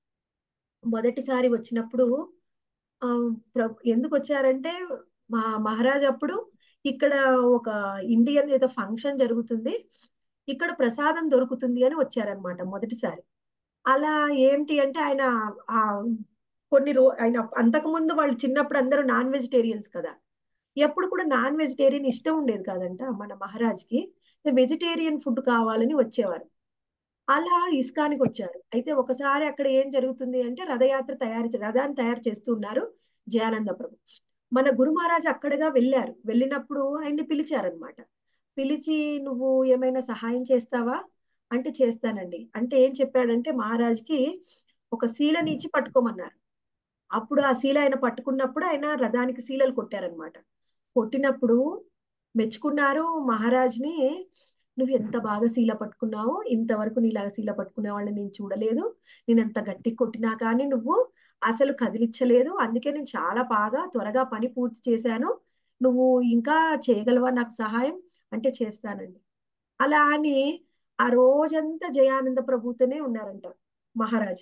మొదటిసారి వచ్చినప్పుడు ఆ ప్ర- ఎందుకు వచ్చారంటే మా మహారాజ్ అప్పుడు ఇక్కడ ఒక ఇండియన్ ఏదో ఫంక్షన్ జరుగుతుంది ఇక్కడ ప్రసాదం దొరుకుతుంది అని వచ్చారనమాట మొదటిసారి అలా ఏంటి అంటే ఆయన ఆ కొన్ని రో ఆయన అంతకుముందు వాళ్ళు చిన్నప్పుడు అందరూ నాన్ వెజిటేరియన్స్ కదా ఎప్పుడు కూడా నాన్ వెజిటేరియన్ ఇష్టం ఉండేది కాదంట మన మహారాజ్కి వెజిటేరియన్ ఫుడ్ కావాలని వచ్చేవారు అలా ఇస్కానికి వచ్చారు అయితే ఒకసారి అక్కడ ఏం జరుగుతుంది అంటే రథయాత్ర తయారు చే- రథాన్ని తయారు చేస్తున్నారు జయానంద ప్రభు మన గురు మహారాజ్ అక్కడగా వెళ్ళారు వెళ్ళినప్పుడు ఆయన్ని పిలిచారనమాట పిలిచి నువ్వు ఏమైనా సహాయం చేస్తావా అంటే చేస్తానండి అంటే ఏం చెప్పాడంటే మహారాజ్కి ఒక శీలని ఇచ్చి పట్టుకోమన్నారు అప్పుడు ఆ శీల ఆయన పట్టుకున్నప్పుడు ఆయన రథానికి శీలలు కొట్టారనమాట కొట్టినప్పుడు మెచ్చుకున్నారు మహారాజ్ని నువ్వు ఎంత బాగా శీల పట్టుకున్నావు ఇంతవరకు నీలాగా శీల పట్టుకునే వాళ్ళని నేను చూడలేదు నేను ఎంత గట్టి కొట్టినా కానీ నువ్వు అసలు కదిలించలేదు అందుకే నేను చాలా బాగా త్వరగా పని పూర్తి చేశాను నువ్వు ఇంకా చేయగలవా నాకు సహాయం అంటే చేస్తానండి అలా అని ఆ రోజంతా జయానంద ప్రభుతోనే ఉన్నారంట మహారాజ్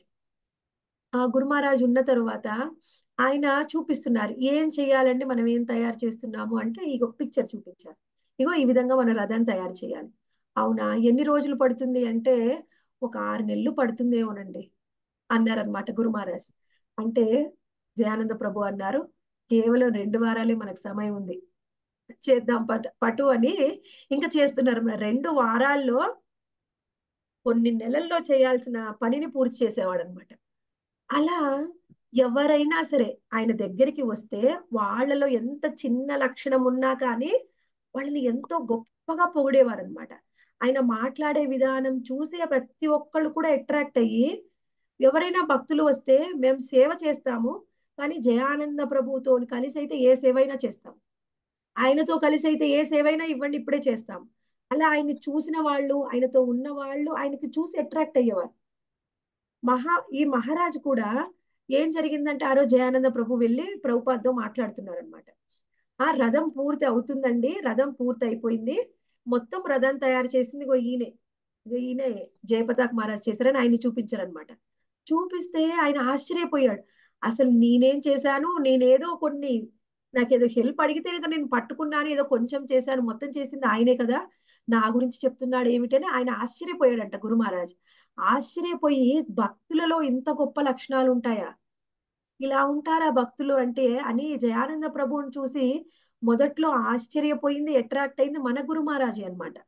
ఆ గురు మహారాజ్ ఉన్న తరువాత ఆయన చూపిస్తున్నారు ఏం చేయాలండి మనం ఏం తయారు చేస్తున్నాము అంటే ఇగో పిక్చర్ చూపించారు ఇగో ఈ విధంగా మన రథాన్ని తయారు చేయాలి అవునా ఎన్ని రోజులు పడుతుంది అంటే ఒక ఆరు నెలలు పడుతుందేమోనండి అన్నారనమాట గురు మహారాజ్ అంటే జయానంద ప్రభు అన్నారు కేవలం రెండు వారాలే మనకు సమయం ఉంది చేద్దాం పటు పటు అని ఇంకా చేస్తున్నారు రెండు వారాల్లో కొన్ని నెలల్లో చేయాల్సిన పనిని పూర్తి చేసేవాడు అనమాట అలా ఎవరైనా సరే ఆయన దగ్గరికి వస్తే వాళ్ళలో ఎంత చిన్న లక్షణం ఉన్నా కానీ వాళ్ళని ఎంతో గొప్పగా పొగిడేవారు అనమాట ఆయన మాట్లాడే విధానం చూసి ప్రతి ఒక్కళ్ళు కూడా అట్రాక్ట్ అయ్యి ఎవరైనా భక్తులు వస్తే మేము సేవ చేస్తాము కానీ జయానంద ప్రభుతో కలిసి అయితే ఏ సేవ అయినా చేస్తాం ఆయనతో కలిసి అయితే ఏ సేవైనా ఇవ్వండి ఇప్పుడే చేస్తాం అలా ఆయన్ని చూసిన వాళ్ళు ఆయనతో ఉన్న వాళ్ళు ఆయనకి చూసి అట్రాక్ట్ అయ్యేవారు మహా ఈ మహారాజు కూడా ఏం జరిగిందంటే ఆ రోజు జయానంద ప్రభు వెళ్ళి ప్రభుపాద్తో మాట్లాడుతున్నారు అనమాట ఆ రథం పూర్తి అవుతుందండి రథం పూర్తి అయిపోయింది మొత్తం రథం తయారు చేసింది ఇగో ఈయనే ఇగో ఈయనే జయపతాక్ మహారాజ్ చేశారని ఆయన చూపించారనమాట చూపిస్తే ఆయన ఆశ్చర్యపోయాడు అసలు నేనేం చేశాను నేనేదో కొన్ని నాకేదో హెల్ప్ అడిగితే ఏదో నేను పట్టుకున్నాను ఏదో కొంచెం చేశాను మొత్తం చేసింది ఆయనే కదా నా గురించి చెప్తున్నాడు ఏమిటని ఆయన ఆశ్చర్యపోయాడంట గురు మహారాజ్ ఆశ్చర్యపోయి భక్తులలో ఇంత గొప్ప లక్షణాలు ఉంటాయా ఇలా ఉంటారా భక్తులు అంటే అని జయానంద ప్రభువుని చూసి మొదట్లో ఆశ్చర్యపోయింది అట్రాక్ట్ అయింది మన గురు మహారాజే అనమాట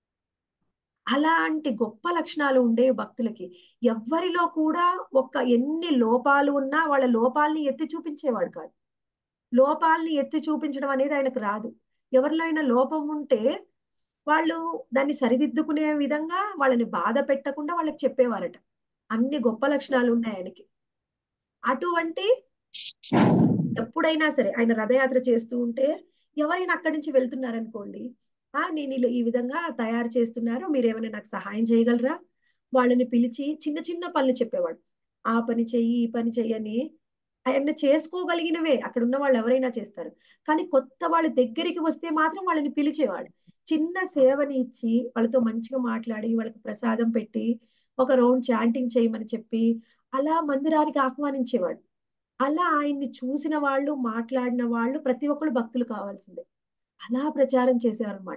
అలాంటి గొప్ప లక్షణాలు ఉండేవి భక్తులకి ఎవ్వరిలో కూడా ఒక ఎన్ని లోపాలు ఉన్నా వాళ్ళ లోపాలని ఎత్తి చూపించేవాడు కాదు లోపాలని ఎత్తి చూపించడం అనేది ఆయనకు రాదు ఎవరిలో అయినా లోపం ఉంటే వాళ్ళు దాన్ని సరిదిద్దుకునే విధంగా వాళ్ళని బాధ పెట్టకుండా వాళ్ళకి చెప్పేవారట అన్ని గొప్ప లక్షణాలు ఉన్నాయి ఆయనకి అటువంటి ఎప్పుడైనా సరే ఆయన రథయాత్ర చేస్తూ ఉంటే ఎవరైనా అక్కడి నుంచి వెళ్తున్నారనుకోండి ఆ నేను ఇలా ఈ విధంగా తయారు చేస్తున్నారు మీరు ఏమైనా నాకు సహాయం చేయగలరా వాళ్ళని పిలిచి చిన్న చిన్న పనులు చెప్పేవాడు ఆ పని చెయ్యి ఈ పని చెయ్యని ఆయన చేసుకోగలిగినవే అక్కడ ఉన్న వాళ్ళు ఎవరైనా చేస్తారు కానీ కొత్త వాళ్ళ దగ్గరికి వస్తే మాత్రం వాళ్ళని పిలిచేవాడు చిన్న సేవని ఇచ్చి వాళ్ళతో మంచిగా మాట్లాడి వాళ్ళకి ప్రసాదం పెట్టి ఒక రౌండ్ చాంటింగ్ చేయమని చెప్పి అలా మందిరానికి ఆహ్వానించేవాడు అలా ఆయన్ని చూసిన వాళ్ళు మాట్లాడిన వాళ్ళు ప్రతి ఒక్కళ్ళు భక్తులు కావాల్సిందే అలా ప్రచారం చేసేవారనమాట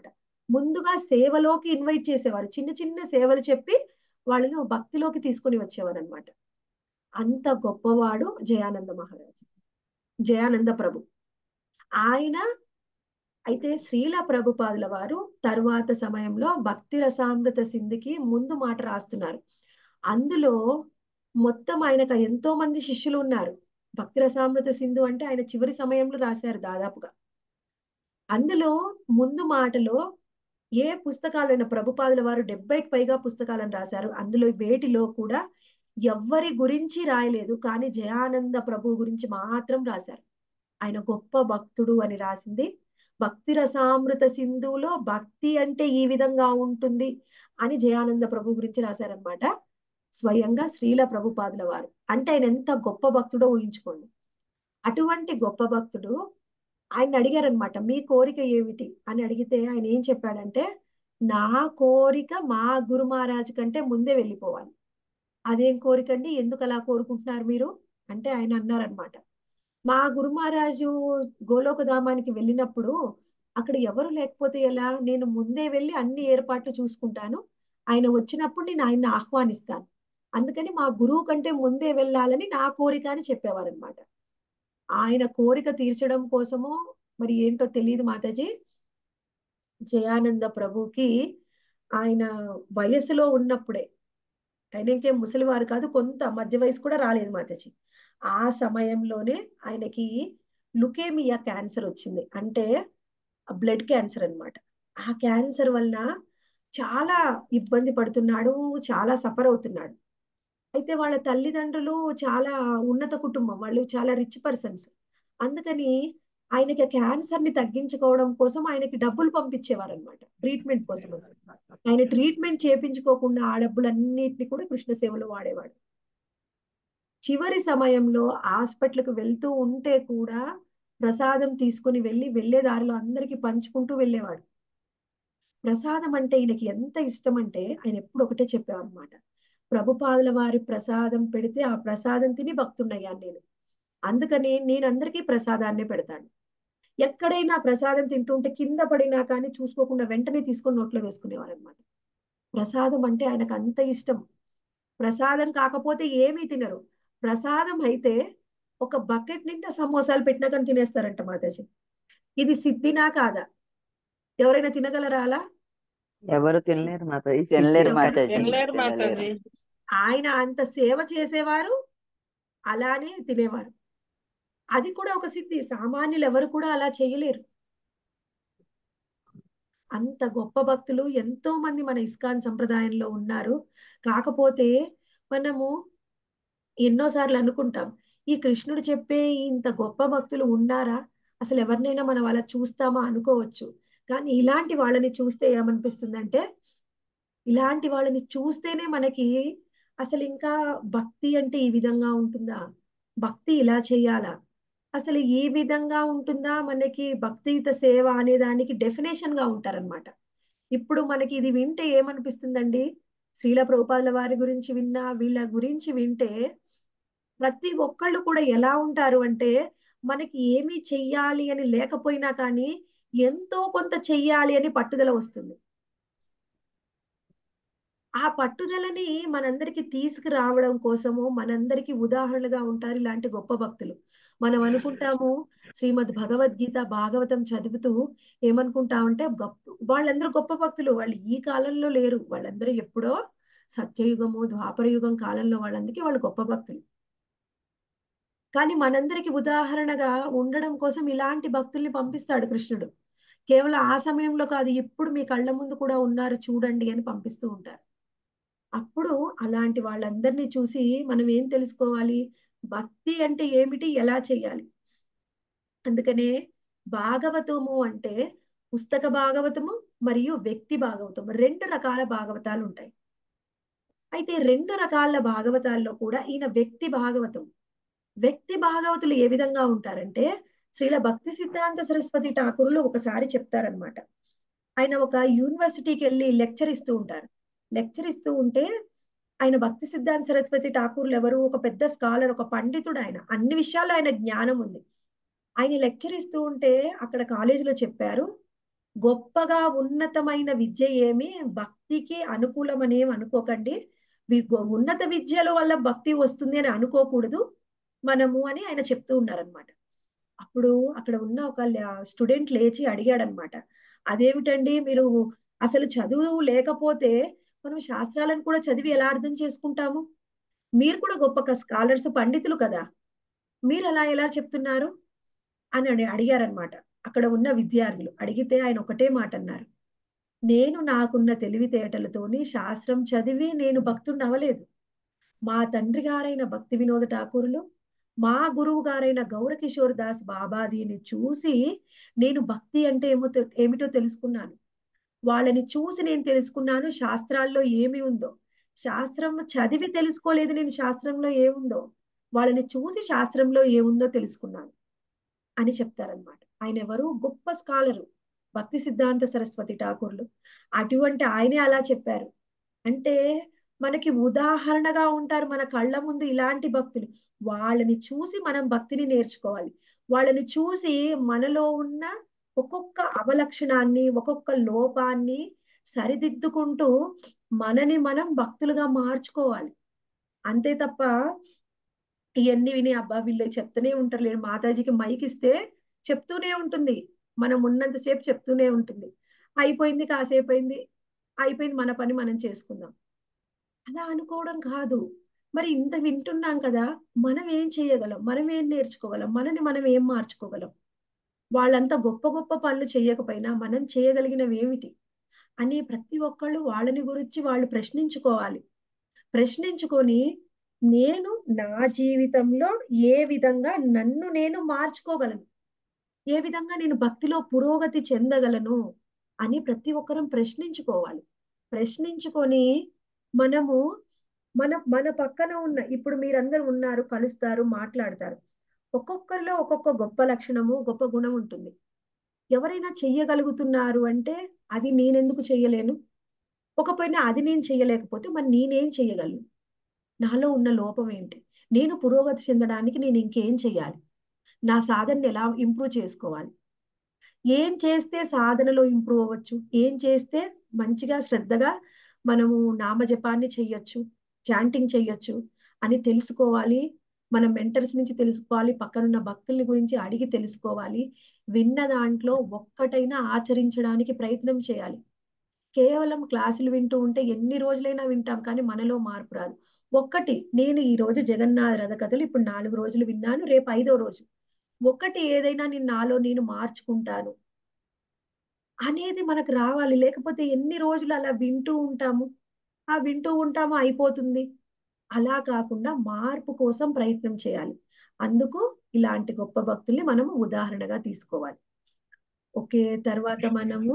ముందుగా సేవలోకి ఇన్వైట్ చేసేవారు చిన్న చిన్న సేవలు చెప్పి వాళ్ళని భక్తిలోకి తీసుకొని వచ్చేవారు అనమాట అంత గొప్పవాడు జయానంద మహారాజు జయానంద ప్రభు ఆయన అయితే శ్రీల ప్రభుపాదుల వారు తరువాత సమయంలో భక్తి రసామృత సింధికి ముందు మాట రాస్తున్నారు అందులో మొత్తం ఆయనకు ఎంతో మంది శిష్యులు ఉన్నారు భక్తి రసామృత సింధు అంటే ఆయన చివరి సమయంలో రాశారు దాదాపుగా అందులో ముందు మాటలో ఏ పుస్తకాలైన ప్రభుపాదుల వారు డెబ్బైకి పైగా పుస్తకాలను రాశారు అందులో వేటిలో కూడా ఎవ్వరి గురించి రాయలేదు కానీ జయానంద ప్రభు గురించి మాత్రం రాశారు ఆయన గొప్ప భక్తుడు అని రాసింది భక్తి రసామృత సింధులో భక్తి అంటే ఈ విధంగా ఉంటుంది అని జయానంద ప్రభు గురించి రాశారనమాట స్వయంగా శ్రీల ప్రభుపాదుల వారు అంటే ఆయన ఎంత గొప్ప భక్తుడో ఊహించుకోండి అటువంటి గొప్ప భక్తుడు ఆయన అడిగారనమాట మీ కోరిక ఏమిటి అని అడిగితే ఆయన ఏం చెప్పాడంటే నా కోరిక మా గురు మహారాజు కంటే ముందే వెళ్ళిపోవాలి అదేం కోరిక అండి ఎందుకు అలా కోరుకుంటున్నారు మీరు అంటే ఆయన అన్నారనమాట మా గురు మహారాజు గోలోకధామానికి వెళ్ళినప్పుడు అక్కడ ఎవరు లేకపోతే ఎలా నేను ముందే వెళ్ళి అన్ని ఏర్పాట్లు చూసుకుంటాను ఆయన వచ్చినప్పుడు నేను ఆయన్ని ఆహ్వానిస్తాను అందుకని మా గురువు కంటే ముందే వెళ్ళాలని నా కోరిక అని చెప్పేవారనమాట ఆయన కోరిక తీర్చడం కోసమో మరి ఏంటో తెలియదు మాతాజీ జయానంద ప్రభుకి ఆయన వయసులో ఉన్నప్పుడే ఆయన ఇంకేం ముసలివారు కాదు కొంత మధ్య వయసు కూడా రాలేదు మాతాజీ ఆ సమయంలోనే ఆయనకి లుకేమియా క్యాన్సర్ వచ్చింది అంటే బ్లడ్ క్యాన్సర్ అన్నమాట ఆ క్యాన్సర్ వలన చాలా ఇబ్బంది పడుతున్నాడు చాలా సఫర్ అవుతున్నాడు అయితే వాళ్ళ తల్లిదండ్రులు చాలా ఉన్నత కుటుంబం వాళ్ళు చాలా రిచ్ పర్సన్స్ అందుకని ఆయనకి క్యాన్సర్ ని తగ్గించుకోవడం కోసం ఆయనకి డబ్బులు పంపించేవారు అనమాట ట్రీట్మెంట్ కోసం ఆయన ట్రీట్మెంట్ చేపించుకోకుండా ఆ డబ్బులన్నిటిని కూడా కృష్ణ సేవలో వాడేవాడు చివరి సమయంలో హాస్పిటల్కి వెళ్తూ ఉంటే కూడా ప్రసాదం తీసుకుని వెళ్ళి వెళ్లే దారిలో అందరికి పంచుకుంటూ వెళ్ళేవాడు ప్రసాదం అంటే ఈయనకి ఎంత ఇష్టం అంటే ఆయన ఎప్పుడు ఒకటే చెప్పేవారు అనమాట ప్రభుపాదుల వారి ప్రసాదం పెడితే ఆ ప్రసాదం తిని భక్తున్నయ్యాను నేను అందుకని నేను అందరికీ ప్రసాదాన్నే పెడతాను ఎక్కడైనా ప్రసాదం తింటుంటే కింద పడినా కానీ చూసుకోకుండా వెంటనే తీసుకొని నోట్లో వేసుకునేవారు అనమాట ప్రసాదం అంటే ఆయనకు అంత ఇష్టం ప్రసాదం కాకపోతే ఏమీ తినరు ప్రసాదం అయితే ఒక బకెట్ నిండా సమోసాలు పెట్టినా కానీ తినేస్తారంట మాతాజీ ఇది సిద్ధినా కాదా ఎవరైనా తినగలరా అలా ఎవరు తినలేరు మాతాజీ తినలేరు సిద్ధి మాతాజీ తినలేరు తినలేరు మాతాజీ ఆయన అంత సేవ చేసేవారు అలానే తినేవారు అది కూడా ఒక సిద్ధి సామాన్యులు ఎవరు కూడా అలా చేయలేరు అంత గొప్ప భక్తులు ఎంతో మంది మన ఇస్కాన్ సంప్రదాయంలో ఉన్నారు కాకపోతే మనము ఎన్నోసార్లు అనుకుంటాం ఈ కృష్ణుడు చెప్పే ఇంత గొప్ప భక్తులు ఉన్నారా అసలు ఎవరినైనా మనం అలా చూస్తామా అనుకోవచ్చు కానీ ఇలాంటి వాళ్ళని చూస్తే ఏమనిపిస్తుందంటే ఇలాంటి వాళ్ళని చూస్తేనే మనకి అసలు ఇంకా భక్తి అంటే ఈ విధంగా ఉంటుందా భక్తి ఇలా చేయాలా అసలు ఈ విధంగా ఉంటుందా మనకి భక్తియుత సేవ అనే దానికి డెఫినేషన్ గా ఉంటారనమాట ఇప్పుడు మనకి ఇది వింటే ఏమనిపిస్తుందండి శ్రీల ప్రభుపాదుల వారి గురించి విన్నా వీళ్ళ గురించి వింటే ప్రతి ఒక్కళ్ళు కూడా ఎలా ఉంటారు అంటే మనకి ఏమీ చెయ్యాలి అని లేకపోయినా కానీ ఎంతో కొంత చెయ్యాలి అని పట్టుదల వస్తుంది ఆ పట్టుదలని మనందరికి తీసుకురావడం కోసము మనందరికి ఉదాహరణగా ఉంటారు ఇలాంటి గొప్ప భక్తులు మనం అనుకుంటాము శ్రీమద్ భగవద్గీత భాగవతం చదువుతూ ఏమనుకుంటామంటే గొప్ప వాళ్ళందరూ గొప్ప భక్తులు వాళ్ళు ఈ కాలంలో లేరు వాళ్ళందరూ ఎప్పుడో సత్యయుగము ద్వాపరయుగం కాలంలో వాళ్ళందరికీ వాళ్ళు గొప్ప భక్తులు కానీ మనందరికి ఉదాహరణగా ఉండడం కోసం ఇలాంటి భక్తుల్ని పంపిస్తాడు కృష్ణుడు కేవలం ఆ సమయంలో కాదు ఇప్పుడు మీ కళ్ళ ముందు కూడా ఉన్నారు చూడండి అని పంపిస్తూ ఉంటారు అప్పుడు అలాంటి వాళ్ళందరినీ చూసి మనం ఏం తెలుసుకోవాలి భక్తి అంటే ఏమిటి ఎలా చేయాలి అందుకనే భాగవతము అంటే పుస్తక భాగవతము మరియు వ్యక్తి భాగవతము రెండు రకాల భాగవతాలు ఉంటాయి అయితే రెండు రకాల భాగవతాల్లో కూడా ఈయన వ్యక్తి భాగవతం వ్యక్తి భాగవతులు ఏ విధంగా ఉంటారంటే శ్రీల భక్తి సిద్ధాంత సరస్వతి ఠాకూరులు ఒకసారి చెప్తారనమాట ఆయన ఒక యూనివర్సిటీకి వెళ్ళి లెక్చర్ ఇస్తూ ఉంటారు లెక్చర్ ఇస్తూ ఉంటే ఆయన భక్తి సిద్ధాంత సరస్వతి ఠాకూర్లు ఎవరు ఒక పెద్ద స్కాలర్ ఒక పండితుడు ఆయన అన్ని విషయాల్లో ఆయన జ్ఞానం ఉంది ఆయన లెక్చర్ ఇస్తూ ఉంటే అక్కడ కాలేజీలో చెప్పారు గొప్పగా ఉన్నతమైన విద్య ఏమి భక్తికి అనుకూలమనేం అనుకోకండి వి- గొ- ఉన్నత విద్యల వల్ల భక్తి వస్తుంది అని అనుకోకూడదు మనము అని ఆయన చెప్తూ ఉన్నారనమాట అప్పుడు అక్కడ ఉన్న ఒక స్టూడెంట్ లేచి అడిగాడనమాట అదేమిటండి మీరు అసలు చదువు లేకపోతే మనం శాస్త్రాలను కూడా చదివి ఎలా అర్థం చేసుకుంటాము మీరు కూడా గొప్ప స్కాలర్స్ పండితులు కదా మీరు అలా ఎలా చెప్తున్నారు అని అడి- అడిగారనమాట అక్కడ ఉన్న విద్యార్థులు అడిగితే ఆయన ఒకటే మాట అన్నారు నేను నాకున్న తెలివితేటలతోని శాస్త్రం చదివి నేను భక్తుడిని అవ్వలేదు మా తండ్రి గారైన భక్తి వినోద ఠాకూరులు మా గురువు గారైన గౌరకిషోర్ దాస్ బాబాజీని చూసి నేను భక్తి అంటే ఏమో తె- ఏమిటో తెలుసుకున్నాను వాళ్ళని చూసి నేను తెలుసుకున్నాను శాస్త్రాల్లో ఏమి ఉందో శాస్త్రం చదివి తెలుసుకోలేదు నేను శాస్త్రంలో ఏముందో వాళ్ళని చూసి శాస్త్రంలో ఏముందో తెలుసుకున్నాను అని చెప్తారనమాట ఆయన ఎవరు గొప్ప స్కాలరు భక్తి సిద్ధాంత సరస్వతి ఠాకూర్లు అటువంటి ఆయనే అలా చెప్పారు అంటే మనకి ఉదాహరణగా ఉంటారు మన కళ్ళ ముందు ఇలాంటి భక్తులు వాళ్ళని చూసి మనం భక్తిని నేర్చుకోవాలి వాళ్ళని చూసి మనలో ఉన్న ఒక్కొక్క అవలక్షణాన్ని ఒక్కొక్క లోపాన్ని సరిదిద్దుకుంటూ మనని మనం భక్తులుగా మార్చుకోవాలి అంతే తప్ప ఇవన్నీ విని అబ్బా వీళ్ళు చెప్తూనే ఉంటారు లేదు మాతాజీకి మైక్ ఇస్తే చెప్తూనే ఉంటుంది మనం ఉన్నంతసేపు చెప్తూనే ఉంటుంది అయిపోయింది కాసేపు అయింది అయిపోయింది మన పని మనం చేసుకుందాం అలా అనుకోవడం కాదు మరి ఇంత వింటున్నాం కదా మనం ఏం చేయగలం మనం ఏం నేర్చుకోగలం మనని మనం ఏం మార్చుకోగలం వాళ్ళంతా గొప్ప గొప్ప పనులు చేయకపోయినా మనం చేయగలిగినవి ఏమిటి అని ప్రతి ఒక్కళ్ళు వాళ్ళని గురించి వాళ్ళు ప్రశ్నించుకోవాలి ప్రశ్నించుకొని నేను నా జీవితంలో ఏ విధంగా నన్ను నేను మార్చుకోగలను ఏ విధంగా నేను భక్తిలో పురోగతి చెందగలను అని ప్రతి ఒక్కరం ప్రశ్నించుకోవాలి ప్రశ్నించుకొని మనము మన మన పక్కన ఉన్న ఇప్పుడు మీరందరూ ఉన్నారు కలుస్తారు మాట్లాడతారు ఒక్కొక్కరిలో ఒక్కొక్క గొప్ప లక్షణము గొప్ప గుణం ఉంటుంది ఎవరైనా చెయ్యగలుగుతున్నారు అంటే అది నేనెందుకు చెయ్యలేను ఒకపోయినా అది నేను చెయ్యలేకపోతే మరి నేనేం చెయ్యగలను నాలో ఉన్న లోపం ఏంటి నేను పురోగతి చెందడానికి నేను ఇంకేం చెయ్యాలి నా సాధనని ఎలా ఇంప్రూవ్ చేసుకోవాలి ఏం చేస్తే సాధనలో ఇంప్రూవ్ అవ్వచ్చు ఏం చేస్తే మంచిగా శ్రద్ధగా మనము నామజపాన్ని చెయ్యొచ్చు చాంటింగ్ చెయ్యొచ్చు అని తెలుసుకోవాలి మన మెంటర్స్ నుంచి తెలుసుకోవాలి పక్కనున్న భక్తుల్ని గురించి అడిగి తెలుసుకోవాలి విన్న దాంట్లో ఒక్కటైనా ఆచరించడానికి ప్రయత్నం చేయాలి కేవలం క్లాసులు వింటూ ఉంటే ఎన్ని రోజులైనా వింటాం కానీ మనలో మార్పు రాదు ఒక్కటి నేను ఈ రోజు జగన్నాథ రథ కథలు ఇప్పుడు నాలుగు రోజులు విన్నాను రేపు ఐదో రోజు ఒక్కటి ఏదైనా నేను నాలో నేను మార్చుకుంటాను అనేది మనకు రావాలి లేకపోతే ఎన్ని రోజులు అలా వింటూ ఉంటాము ఆ వింటూ ఉంటాము అయిపోతుంది అలా కాకుండా మార్పు కోసం ప్రయత్నం చేయాలి అందుకు ఇలాంటి గొప్ప భక్తుల్ని మనము ఉదాహరణగా తీసుకోవాలి ఓకే తర్వాత మనము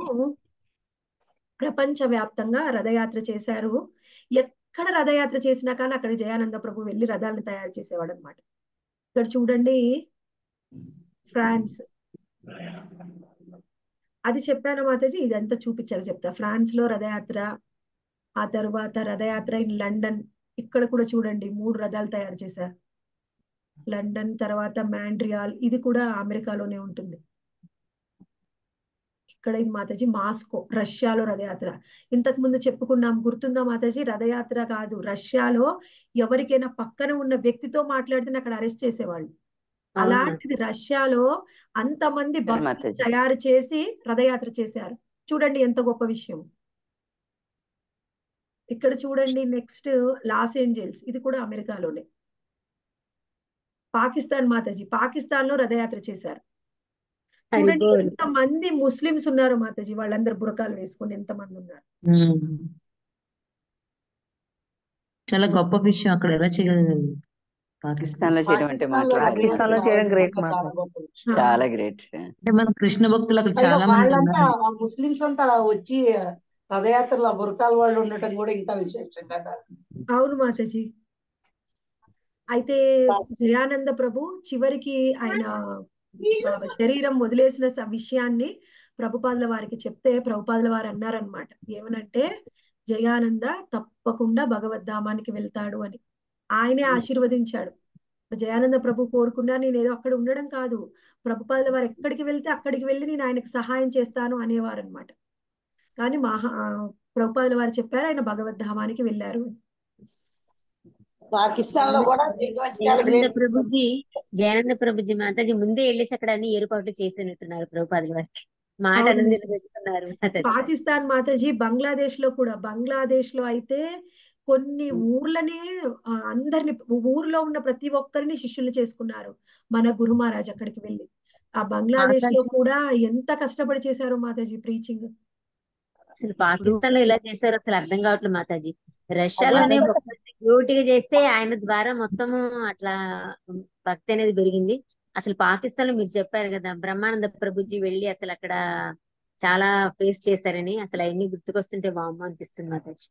ప్రపంచ వ్యాప్తంగా రథయాత్ర చేశారు ఎక్కడ రథయాత్ర చేసినా కానీ అక్కడ జయానంద ప్రభు వెళ్ళి రథాలను తయారు చేసేవాడు అనమాట ఇక్కడ చూడండి ఫ్రాన్స్ అది చెప్పాను మాతాజీ ఇదంతా చూపించాక చెప్తా ఫ్రాన్స్ లో రథయాత్ర ఆ తర్వాత రథయాత్ర ఇన్ లండన్ ఇక్కడ కూడా చూడండి మూడు రథాలు తయారు చేశారు లండన్ తర్వాత మాండ్రియాల్ ఇది కూడా అమెరికాలోనే ఉంటుంది ఇక్కడ ఇది మాతాజీ మాస్కో రష్యాలో రథయాత్ర ఇంతకు ముందు చెప్పుకున్నాం గుర్తుందా మాతాజీ రథయాత్ర కాదు రష్యాలో ఎవరికైనా పక్కన ఉన్న వ్యక్తితో మాట్లాడితే అక్కడ అరెస్ట్ చేసేవాళ్ళు అలాంటిది రష్యాలో అంతమంది భక్తులు మాతాజీ. తయారు చేసి రథయాత్ర చేశారు చూడండి ఎంత గొప్ప విషయం ఇక్కడ చూడండి నెక్స్ట్ లాస్ ఏంజల్స్ ఇది కూడా అమెరికాలోనే పాకిస్తాన్ మాతాజీ పాకిస్తాన్ లో రథయాత్ర చేశారు చూడండి హరిబోల్. ఎంత మంది ముస్లిమ్స్ ఉన్నారు మాతాజీ వాళ్ళందరూ బురకాలు వేసుకొని ఎంత మంది ఉన్నారు ఉమ్. చాలా గొప్ప విషయం అక్కడ ఎలా చేయగలిగారు పాకిస్తాన్ పాకిస్తాన్ లో చేయడం అంటే పాకిస్తాన్లో మాట్లాడాలి రథయాత్ర కదా. చేయడం రావడం గ్రేట్ కూడా మాట చాలా గొప్ప విషయం. చాలా గ్రేట్ అంటే మన కృష్ణ భక్తులు అక్కడ పైగా చాలా మంది వాళ్ళంతా ఉన్నారు ఆ ముస్లిమ్స్ అంతా అలా వచ్చి రథయాత్రలో ఆ బురకాల వాళ్ళు ఉండటం కూడా ఇంకా విశేషం కదా అవును మాతాజీ అయితే జయానంద ప్రభు చివరికి ఆయన ఆ, శరీరం వదిలేసిన స- విషయాన్ని ప్రభుపాదుల వారికి చెప్తే ప్రభుపాదుల వారు అన్నారనమాట ఏమనంటే జయానంద తప్పకుండా భగవద్ధామానికి వెళ్తాడు అని ఆయనే ఆశీర్వదించాడు జయానంద ప్రభు కోరుకున్నా నేను ఏదో అక్కడ ఉండడం కాదు ప్రభుపాదుల వారు ఎక్కడికి వెళ్తే అక్కడికి వెళ్ళి నేను ఆయనకు సహాయం చేస్తాను అనేవారు అనమాట కానీ మహా ప్రభుపాదుల వారు చెప్పారు ఆయన భగవద్ధామానికి వెళ్ళారు అని. పాకిస్తాన్ లో కూడా జగవత్ చాలా జయానంద గ్రేట్ ప్రభుజీ జయానంద ప్రభుజీ మాతాజీ ముందే వెళ్ళేసి అక్కడ అన్ని ఏర్పాట్లు చేసినట్టున్నారు ప్రభుపాదుల వారికి మాట అవును. అనేది నిలబెట్టుకున్నారు మాతాజీ పాకిస్తాన్ మాతాజీ బంగ్లాదేశ్ లో కూడా బంగ్లాదేశ్ లో అయితే కొన్ని ఊర్లనే ఆ, అందరిని ఊర్లో ఉన్న ప్రతి ఒక్కరిని శిష్యులు చేసుకున్నారు మన గురు మహారాజ్ అక్కడికి వెళ్ళి ఆ బంగ్లాదేశ్ లో మాతాజీ కూడా ఎంత కష్టపడి చేశారో మాతాజీ ప్రీచింగ్ అసలు పాకిస్తాన్ లో ఎలా చేశారో అసలు అర్థం కావట్లేదు మాతాజీ రష్యాలోనే ఒక్కరిని డ్యూటీగా చేస్తే ఆయన ద్వారా మొత్తము అట్లా భక్తి అనేది పెరిగింది అసలు పాకిస్తాన్ లో మీరు చెప్పారు కదా బ్రహ్మానంద ప్రభుజీ వెళ్ళి అసలు అక్కడ చాలా ఫేస్ చేశారని అసలు అవన్నీ గుర్తుకొస్తుంటే వామ్మ అనిపిస్తుంది మాతాజీ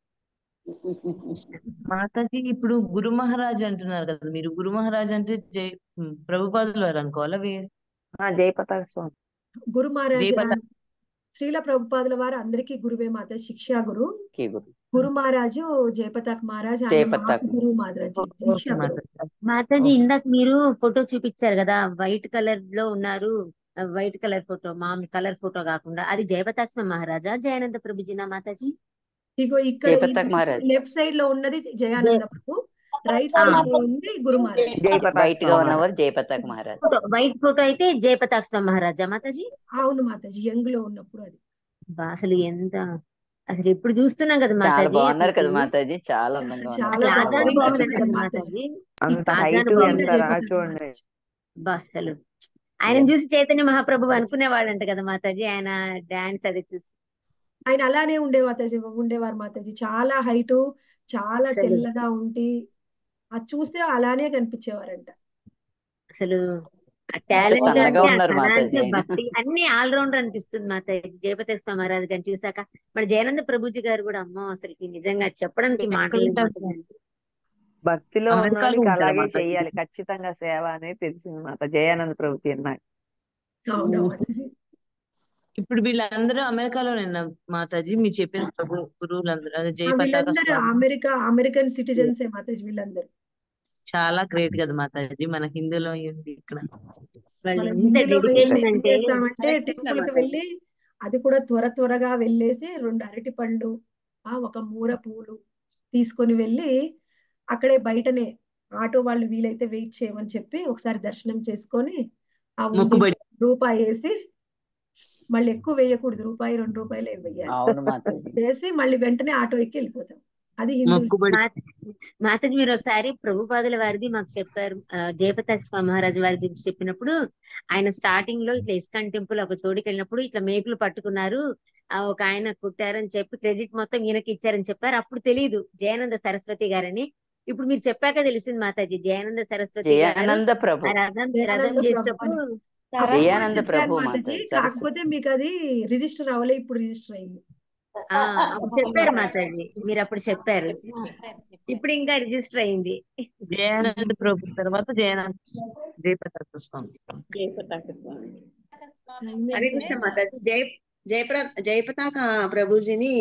మాతాజీ ఇప్పుడు గురు మహారాజ్ అంటున్నారు కదా మీరు గురు మహారాజ్ అంటే జై ఉమ్, ప్రభుపాదుల వారు అనుకోవాలా వే- ఆ, జయపతాక స్వామి గురు మహారాజ్ జయపత శ్రీల ప్రభుపాదుల వారు అందరికీ గురువే మాత శిక్షా గురు కి గురు గురు మహారాజు జయపతాక్ మహారాజ్ ఆయన జయపతాక్. మాకు గురువు మహారాజ్ ఓకే దీక్షా గురు మాతాజీ మాతాజీ ఇందాక మీరు ఫోటో చూపించారు కదా వైట్ కలర్ లో ఉన్నారు వైట్ కలర్ ఫోటో మామూలు కలర్ ఫోటో కాకుండా అది జయపతాక్ష మహారాజా జయానంద ప్రభుజీనా మాతాజీ ఇగో ఇక్కడ జయపతాక్ మహారాజ్ లెఫ్ట్ సైడ్ లో ఉన్నది జయానంద ప్రభు రైట్ ఆ. సైడ్ లో ఉంది గురు మహారాజ్ జయపతాక వైట్ గా స్వామి ఉన్నవారు Jayapatak Maharaj photo white photo అయితే జయపతాక్ష మహారాజా మాతాజీ అవును మాతాజీ యంగ్ లో ఉన్నప్పుడు అది బా, అసలు ఎంత అసలు ఎప్పుడు చూస్తున్నాం కదా చాలా మాతాజీ బాగున్నారు కదా అసలు మాతాజీ చాలా అందంగా ఉన్నారు చాలా అసలు బాగుంది ఆజాను ఇంకా బాగున్నారు చూడండి కదా మాతాజీ మాతాజీ అంత ఆజాను హైట్ బాగున్నారు ఎంత రా జయపతాక్ చూడండి మహారాజ్ బా, అసలు ఆయన చూసి చైతన్య మహాప్రభు అనుకునేవాళ్ళంట కదా మాతాజీ ఆయన డాన్స్ అది చూసి ఆయన అలానే ఉండే మాతాజీ ఉండేవారు మాతాజీ చాలా హైట్ చాలా అసలు తెల్లగా ఉండి అది చూస్తే అలానే కనిపించేవారంట అసలు ఆ ఎంత టాలెంట్ సన్నగా అంటే ఆ ఉన్నారు కళ మాతాజీ అంటే ఆయన భక్తి అన్ని ఆల్ రౌండర్ అనిపిస్తుంది మాతాజీ జయపతి మహారాజ్ గారిని చూసాక మన జయానంద ప్రభుజీ గారు కూడా అమ్మో అసలు నిజంగా చెప్పడానికి మాటలు లేవు ఎక్కడ మాతాజీ. భక్తిలో ఉన్న అమెరికాలో వాళ్ళకి ఉంటారా అలాగే మాతాజీ చెయ్యాలి ఖచ్చితంగా సేవ అనేది తెలిసింది మాట జయానంద ప్రభు చిన్నాక అవునా మాతాజీ ఇప్పుడు వీళ్ళందరూ అమెరికాలోనేనా మాతాజీ మీరు చెప్పిన ప్రభు గురువులందరూ అదే ఆ, జయ పతాక వీళ్ళందరూ స్వామి అమెరికా అమెరికన్ సిటిజన్సే మాతాజీ వీళ్ళందరూ చాలా గ్రేట్ కదా మాతాజీ మన హిందూలో ఉంది ఇక్కడ వాళ్ళు మనం ఎంత హిందీలో వెళ్ళి డెడికేషన్ ఏం అంటే చేస్తామంటే హరే కృష్ణ టెంపుల్ కి మాతాజీ వెళ్ళి అది కూడా త్వర త్వరగా వెళ్ళేసి రెండు అరటి పండ్లు ఆ ఒక మూర పూలు తీసుకొని వెళ్ళి అక్కడే బయటనే ఆటో వాళ్ళు వీలైతే వెయిట్ చేయమని చెప్పి ఒకసారి దర్శనం చేసుకొని ఆ ఉండి మొక్కుబడి రూపాయి వేసి మళ్ళీ ఎక్కువ వేయకూడదు రూపాయి రెండు రూపాయలు ఏం వెయ్యాలి అవును మాతాజీ వేసి మళ్ళీ వెంటనే ఆటో ఎక్కి వెళ్ళిపోతాం అది హిందూ మొక్కుబడి మాత- మాతాజీ మీరు ఒకసారి ప్రభుపాదుల వారిది మాకు చెప్పారు ఆ, జయపతాక్ష స్వామి మహారాజు వారి గురించి చెప్పినప్పుడు ఆయన స్టార్టింగ్ లో ఇట్లా ఇస్కాన్ టెంపుల్ ఒక చోటుకి వెళ్ళినప్పుడు ఇట్లా మేకులు పట్టుకున్నారు ఆ, ఒక ఆయన కుట్టారని చెప్పి క్రెడిట్ మొత్తం ఈయనకి ఇచ్చారని చెప్పారు అప్పుడు తెలియదు జయానంద సరస్వతి గారని ఇప్పుడు మీరు చెప్పాక తెలిసింది మాతాజీ జయానంద సరస్వతి గారు జయానంద ప్రభు ఆ రథం రథం దయానంద ప్రభు చేసేటప్పుడు అని అప్పుడు కూడా జయానంద చెప్పాను ప్రభు మాతాజీ మాతాజీ కాకపోతే సరస్వతి మీకు అది రిజిస్టర్ అవ్వలే ఇప్పుడు రిజిస్టర్ అయింది ఆ అప్పుడు చెప్పారు మాతాజీ మీరు అప్పుడు చెప్పారు ఇప్పుడు ఇంకా రిజిస్టర్ అయింది జయానంద ప్రభు తర్వాత జయానంద జయ పతాక స్వామి జయపతాక స్వామి అయింది హరే అనుకుంటా కృష్ణ మాతాజీ జయ జయప్ర జయపతాక ప్రభుజీని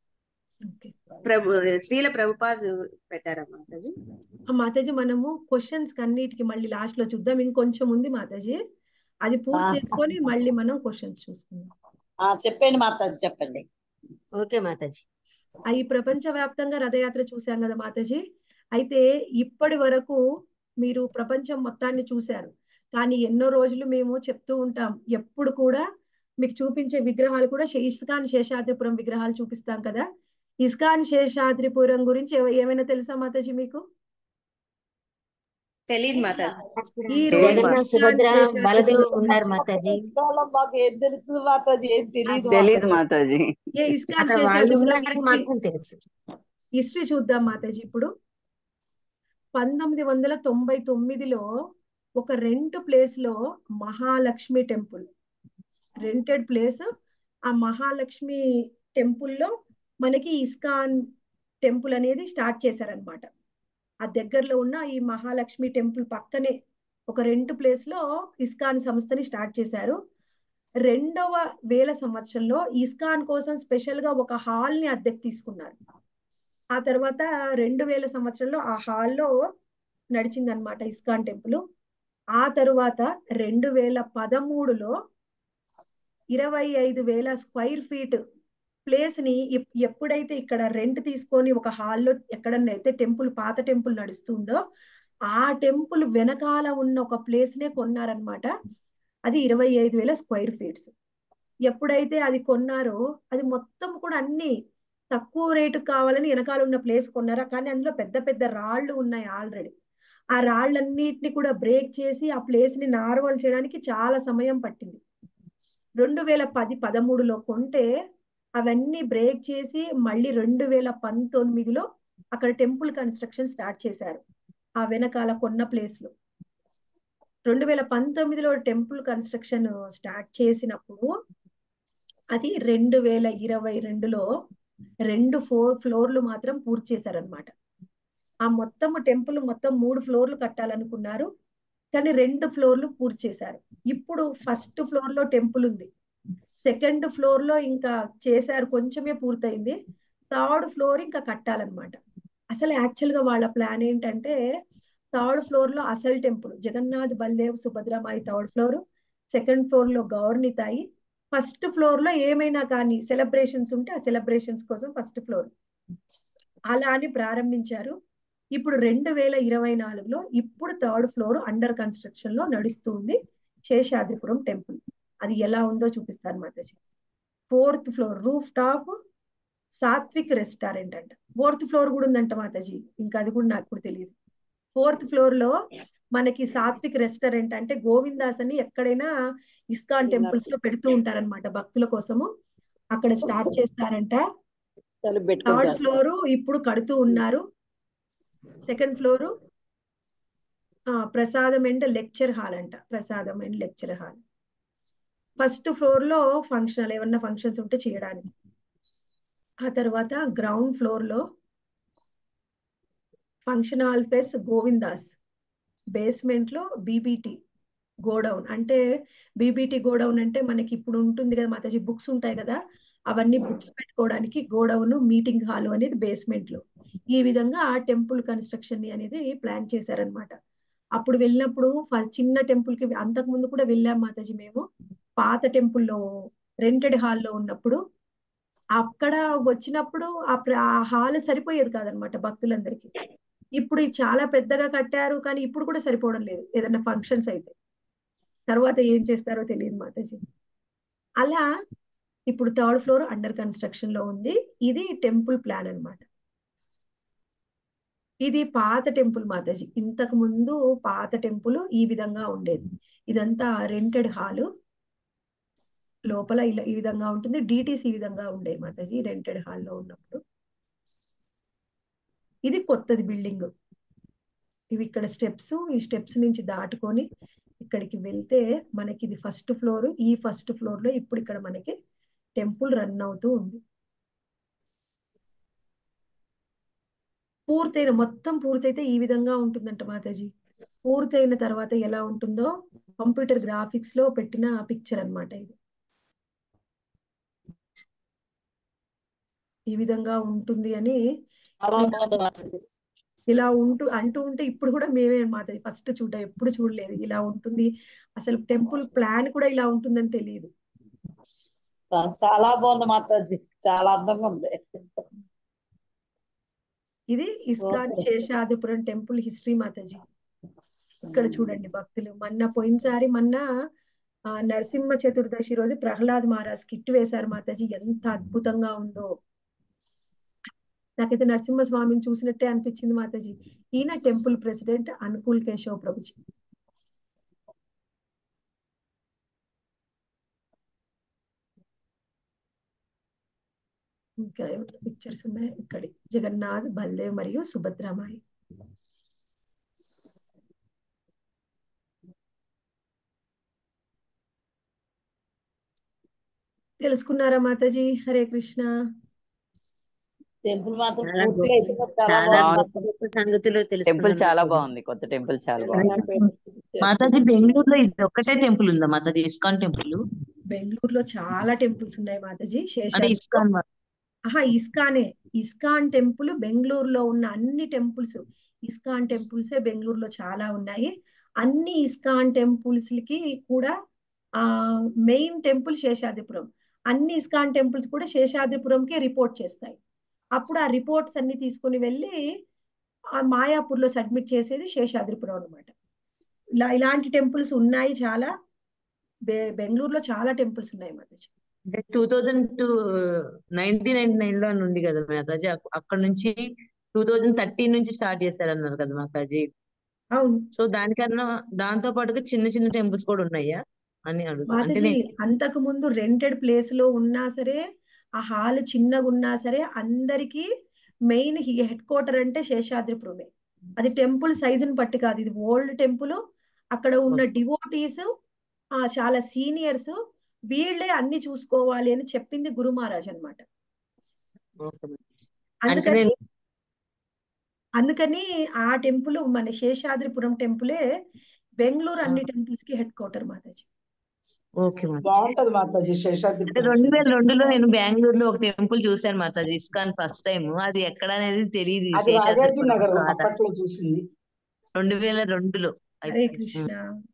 ఓకే ప్రభు శ్రీల ప్రభుపాద్ పెట్టారా మాతాజీ ఆ మాతాజీ మనము క్వశ్చన్స్ అన్నిటికి మళ్ళీ లాస్ట్ లో చూద్దాం ఇంకొంచెం ఉంది మాతాజీ అది పూర్తి చేసుకొని మళ్ళీ మనం క్వశ్చన్స్ చూసుకుందాం ఆ, చెప్పండి మాతాజీ చెప్పండి ఓకే మాతాజీ ఆ ఈ ప్రపంచవ్యాప్తంగా రథయాత్ర చూశాం కదా మాతాజీ అయితే ఇప్పటి వరకు మీరు ప్రపంచం మొత్తాన్ని చూశారు కానీ ఎన్నో రోజులు మేము చెప్తూ ఉంటాం ఎప్పుడు కూడా మీకు చూపించే విగ్రహాలు కూడా శే- ఇస్కాన్ శేషాద్రిపురం విగ్రహాలు చూపిస్తాం కదా ఇస్కాన్ శేషాద్రిపురం గురించి ఏవ- ఏమైనా తెలుసా మాతాజీ మీకు తెలియదు మాతాజీ ఈ రోజు జగన్నాథ్ ఇస్కాన్ సుభద్ర బలదేవ్ శేషాద్రిపురం ఉన్నారు మాతాజీ మాకు ఏం తెలుసు మాతాజీ ఏం తెలియదు తెలీదు మాతాజీ మాతాజీ ఏ ఇస్కాన్ అక్కడ వాళ్ళు శేషాద్రిపురం ఉన్నారని హిస్టరీ మాత్రం తెలుసు హిస్టరీ చూద్దాం మాతాజీ ఇప్పుడు పంతొమ్మిది వందల తొంభై తొమ్మిదిలో ఒక రెంట్ ప్లేస్ లో మహాలక్ష్మి టెంపుల్ రెంటెడ్ ప్లేస్ ఆ మహాలక్ష్మి టెంపుల్ లో మనకి ఇస్కాన్ టెంపుల్ అనేది స్టార్ట్ చేశారనమాట ఆ దగ్గరలో ఉన్న ఈ మహాలక్ష్మి టెంపుల్ పక్కనే ఒక రెంట్ ప్లేస్ లో ఇస్కాన్ సంస్థని స్టార్ట్ చేశారు రెండవ వేల సంవత్సరంలో ఇస్కాన్ కోసం స్పెషల్ గా ఒక హాల్ ని అద్దెకు తీసుకున్నారు ఆ తర్వాత రెండు వేల సంవత్సరంలో ఆ హాల్లో నడిచిందనమాట ఇస్కాన్ టెంపుల్ ఆ తరువాత రెండు వేల పదమూడులో ఇరవై ఐదు వేల స్క్వైర్ ఫీట్ ప్లేస్ ని ఎప్- ఎప్పుడైతే ఇక్కడ రెంట్ తీసుకొని ఒక హాల్లో ఎక్కడన్నా అయితే టెంపుల్ పాత టెంపుల్ నడుస్తుందో ఆ టెంపుల్ వెనకాల ఉన్న ఒక ప్లేస్ నే కొన్నారనమాట అది ఇరవై ఐదు వేల స్క్వైర్ ఫీట్స్ ఎప్పుడైతే అది కొన్నారో అది మొత్తం కూడా అన్ని తక్కువ రేటు కావాలని వెనకాల ఉన్న ప్లేస్ కొన్నారా కానీ అందులో పెద్ద పెద్ద రాళ్ళు ఉన్నాయి ఆల్రెడీ ఆ రాళ్ళన్నిటిని కూడా బ్రేక్ చేసి ఆ ప్లేస్ ని నార్మల్ చేయడానికి చాలా సమయం పట్టింది రెండు వేల పది పదమూడులో కొంటే అవన్నీ బ్రేక్ చేసి మళ్ళీ రెండు వేల పంతొమ్మిదిలో అక్కడ టెంపుల్ కన్స్ట్రక్షన్ స్టార్ట్ చేశారు ఆ వెనకాల కొన్న ప్లేస్ లో రెండు వేల పంతొమ్మిదిలో టెంపుల్ కన్స్ట్రక్షన్ స్టార్ట్ చేసినప్పుడు అది రెండు వేల ఇరవై రెండులో రెండు ఫోర్ ఫ్లోర్లు మాత్రం పూర్తి చేశారనమాట ఆ మొత్తం టెంపుల్ మొత్తం మూడు ఫ్లోర్లు కట్టాలనుకున్నారు కానీ రెండు ఫ్లోర్లు పూర్తి చేశారు ఇప్పుడు ఫస్ట్ ఫ్లోర్ లో టెంపుల్ ఉంది సెకండ్ ఫ్లోర్ లో ఇంకా చేశారు కొంచెమే పూర్తయింది థర్డ్ ఫ్లోర్ ఇంకా కట్టాలన్నమాట అసలు యాక్చువల్ గా వాళ్ళ ప్లాన్ ఏంటంటే థర్డ్ ఫ్లోర్ లో అసలు temple Jagannadh Baldev సుభద్రమాయి third floor second floor లో గౌర్నితాయి ఫస్ట్ ఫ్లోర్ లో ఏమైనా కానీ సెలబ్రేషన్స్ ఉంటే ఆ సెలబ్రేషన్స్ కోసం ఫస్ట్ ఫ్లోర్ అలా అని ప్రారంభించారు ఇప్పుడు రెండు వేల ఇరవై నాలుగులో ఇప్పుడు థర్డ్ ఫ్లోర్ అండర్ కన్స్ట్రక్షన్ లో నడుస్తుంది శేషాద్రిపురం టెంపుల్ అది ఎలా ఉందో చూపిస్తాను మాతాజీ ఫోర్త్ ఫ్లోర్ రూఫ్ టాప్ సాత్విక్ రెస్టారెంట్ అంట ఫోర్త్ ఫ్లోర్ కూడా ఉందంట మాతాజీ ఇంకా అది కూడా నాకు కూడా తెలియదు ఫోర్త్ ఫ్లోర్ లో మనకి సాత్విక్ రెస్టారెంట్ అంటే గోవిందాస్ అని ఎక్కడైనా ఇస్కాన్ టెంపుల్స్ లో పెడుతూ ఉంటారన్నమాట భక్తుల కోసము అక్కడ స్టార్ట్ చేస్తారంట థర్డ్ ఫ్లోర్ ఇప్పుడు కడుతూ ఉన్నారు సెకండ్ ఫ్లోర్ ప్రసాదం అండ్ లెక్చర్ హాల్ అంట ప్రసాదం and lecture hall first floor లో ఫంక్షన్ హాల్ ఏమన్నా ఫంక్షన్స్ ఉంటే చేయడానికి ఆ తర్వాత గ్రౌండ్ ఫ్లోర్ లో function hall plus Govinda's basement లో బీబీటీ గోడౌన్ అంటే బీబీటీ గోడౌన్ అంటే మనకి ఇప్పుడు ఉంటుంది కదా మాతాజీ బుక్స్ ఉంటాయి కదా అవన్నీ బుక్స్ పెట్టుకోవడానికి గోడౌన్ మీటింగ్ హాల్ అనేది బేస్మెంట్ లో ఈ విధంగా ఆ టెంపుల్ కన్స్ట్రక్షన్ అనేది ప్లాన్ చేశారనమాట అప్పుడు వెళ్ళినప్పుడు చిన్న టెంపుల్ కి అంతకు ముందు కూడా వెళ్ళాం మాతాజీ మేము పాత టెంపుల్లో రెంటెడ్ హాల్లో ఉన్నప్పుడు అక్కడ వచ్చినప్పుడు ఆ హాల్ సరిపోయేది కాదనమాట భక్తులందరికీ ఇప్పుడు చాలా పెద్దగా కట్టారు కానీ ఇప్పుడు కూడా సరిపోవడం లేదు ఏదైనా ఫంక్షన్స్ అయితే తర్వాత ఏం చేస్తారో తెలియదు మాతాజీ అలా ఇప్పుడు థర్డ్ ఫ్లోర్ అండర్ కన్స్ట్రక్షన్ లో ఉంది ఇది టెంపుల్ ప్లాన్ అనమాట ఇది పాత టెంపుల్ మాతాజీ ఇంతకు ముందు పాత టెంపుల్ ఈ విధంగా ఉండేది ఇదంతా రెంటెడ్ హాలు లోపల ఇలా ఈ విధంగా ఉంటుంది డిటిసి ఈ విధంగా ఉండేది మాతాజీ రెంటెడ్ హాల్లో ఉన్నప్పుడు ఇది కొత్తది బిల్డింగ్ ఇవి ఇక్కడ స్టెప్స్ ఈ స్టెప్స్ నుంచి దాటుకొని ఇక్కడికి వెళ్తే మనకి ఇది ఫస్ట్ ఫ్లోర్ ఈ ఫస్ట్ ఫ్లోర్ లో ఇప్పుడు ఇక్కడ మనకి టెంపుల్ రన్ అవుతూ ఉంది పూర్తయిన మొత్తం పూర్తయితే ఈ విధంగా ఉంటుందంట మాతాజీ పూర్తయిన తర్వాత ఎలా ఉంటుందో కంప్యూటర్ గ్రాఫిక్స్ లో పెట్టిన పిక్చర్ అనమాట ఇది ఈ విధంగా ఉంటుంది అని ఇలా ఉంటూ అంటూ ఉంటే ఇప్పుడు కూడా మేమే మాది ఫస్ట్ చూడ ఎప్పుడు చూడలేదు ఇలా ఉంటుంది అసలు టెంపుల్ ప్లాన్ కూడా ఇలా ఉంటుందని తెలియదు చాలా బాగుంది మాతాజీ చాలా అందంగా ఉంది ఇది ఇస్కాన్ శేషాదిపురం టెంపుల్ హిస్టరీ మాతాజీ ఇక్కడ చూడండి భక్తులు మొన్న పోయినసారి మొన్న నరసింహ చతుర్దశి రోజు ప్రహ్లాద్ మహారాజ్ కిట్ వేశారు మాతాజీ ఎంత అద్భుతంగా ఉందో నాకైతే నరసింహ స్వామిని చూసినట్టే అనిపించింది మాతాజీ ఈయన టెంపుల్ ప్రెసిడెంట్ అనుకూల్ కేశవ్ ప్రభుజీ ఇంకా పిక్చర్స్ ఉన్నాయి ఇక్కడ జగన్నాథ్ బల్దేవ్ మరియు సుభద్రమాయి తెలుసుకున్నారా మాతాజీ హరే కృష్ణ టెంపుల్ మాత్రం చాలా పూర్తిగా అయిపోతే చాలా చాలా బాగుంది గొప్ప గొప్ప సంగతులు టెంపుల్ తెలుసుకున్నాం చాలా మాతాజీ. బాగుంది కొత్త టెంపుల్ చాలా బాగుంది మాతాజీ బెంగళూరులో ఇది ఒక్కటే టెంపుల్ ఉందా మాతాజీ ఇస్కాన్ టెంపుల్ బెంగళూరులో చాలా టెంపుల్స్ ఉన్నాయి మాతాజీ అంటే శేషాద్రి ఇస్కాన్ వా- ఆహా ఇస్కానే ఇస్కాన్ టెంపుల్ బెంగళూరులో ఉన్న అన్ని టెంపుల్స్ ఇస్కాన్ టెంపుల్సే బెంగళూరులో చాలా ఉన్నాయి అన్ని ఇస్కాన్ టెంపుల్స్ కి కూడా ఆ మెయిన్ టెంపుల్ శేషాద్రిపురం అన్ని ఇస్కాన్ టెంపుల్స్ కూడా శేషాద్రిపురంకి రిపోర్ట్ చేస్తాయి అప్పుడు ఆ రిపోర్ట్స్ అన్ని తీసుకుని వెళ్ళి ఆ మాయాపూర్లో సబ్మిట్ చేసేది శేషాద్రిపురం అనమాట ఇలా ఇలాంటి టెంపుల్స్ ఉన్నాయి చాలా బె బెంగళూరులో చాలా టెంపుల్స్ ఉన్నాయి మాతాజీ అంటే two thousand two nineteen ninety nine లో అని ఉంది కదా మాతాజీ అక్- అక్కడ నుంచి టూ థౌజండ్ థర్టీన్ నుంచి స్టార్ట్ చేశారన్నారు కదా మాతాజీ అవును సో దానికన్నా దాంతో పాటుగా చిన్న చిన్న టెంపుల్స్ కూడా ఉన్నాయా అని అడుగుతా అంటే మాతాజీ నేను అంతకు ముందు రెంటెడ్ ప్లేస్ లో ఉన్నా సరే ఆ హాల్ చిన్నగా ఉన్నా సరే అందరికి మెయిన్ హెడ్ క్వార్టర్ అంటే శేషాద్రిపురమే అది టెంపుల్ సైజుని బట్టి కాదు ఇది ఓల్డ్ టెంపుల్ అక్కడ ఉన్న డివోటీస్ ఆ చాలా సీనియర్స్ వీళ్ళే అన్ని చూసుకోవాలి అని చెప్పింది గురు మహారాజ్ అనమాట ఓకే మేడం. అంటే అందుకని నేను అందుకని ఆ టెంపుల్ మన శేషాద్రిపురం టెంపులే బెంగళూరు అన్ని టెంపుల్స్ కి హెడ్ క్వార్టర్ మాతాజీ ఓకే మాతాజీ బాగుంటది మాతాజీ అంటే శేషాద్రిపురం రెండు వేల రెండులో నేను బెంగళూరులో ఒక టెంపుల్ చూశాను మాతాజీ ఇస్కాన్ ఫస్ట్ టైం అది ఎక్కడ అనేది తెలియదు అది రాజాజీ శేషాద్రిపురం నగర్ కాదా అప్పట్లో చూసింది రెండు వేల రెండులో I హరే think. కృష్ణ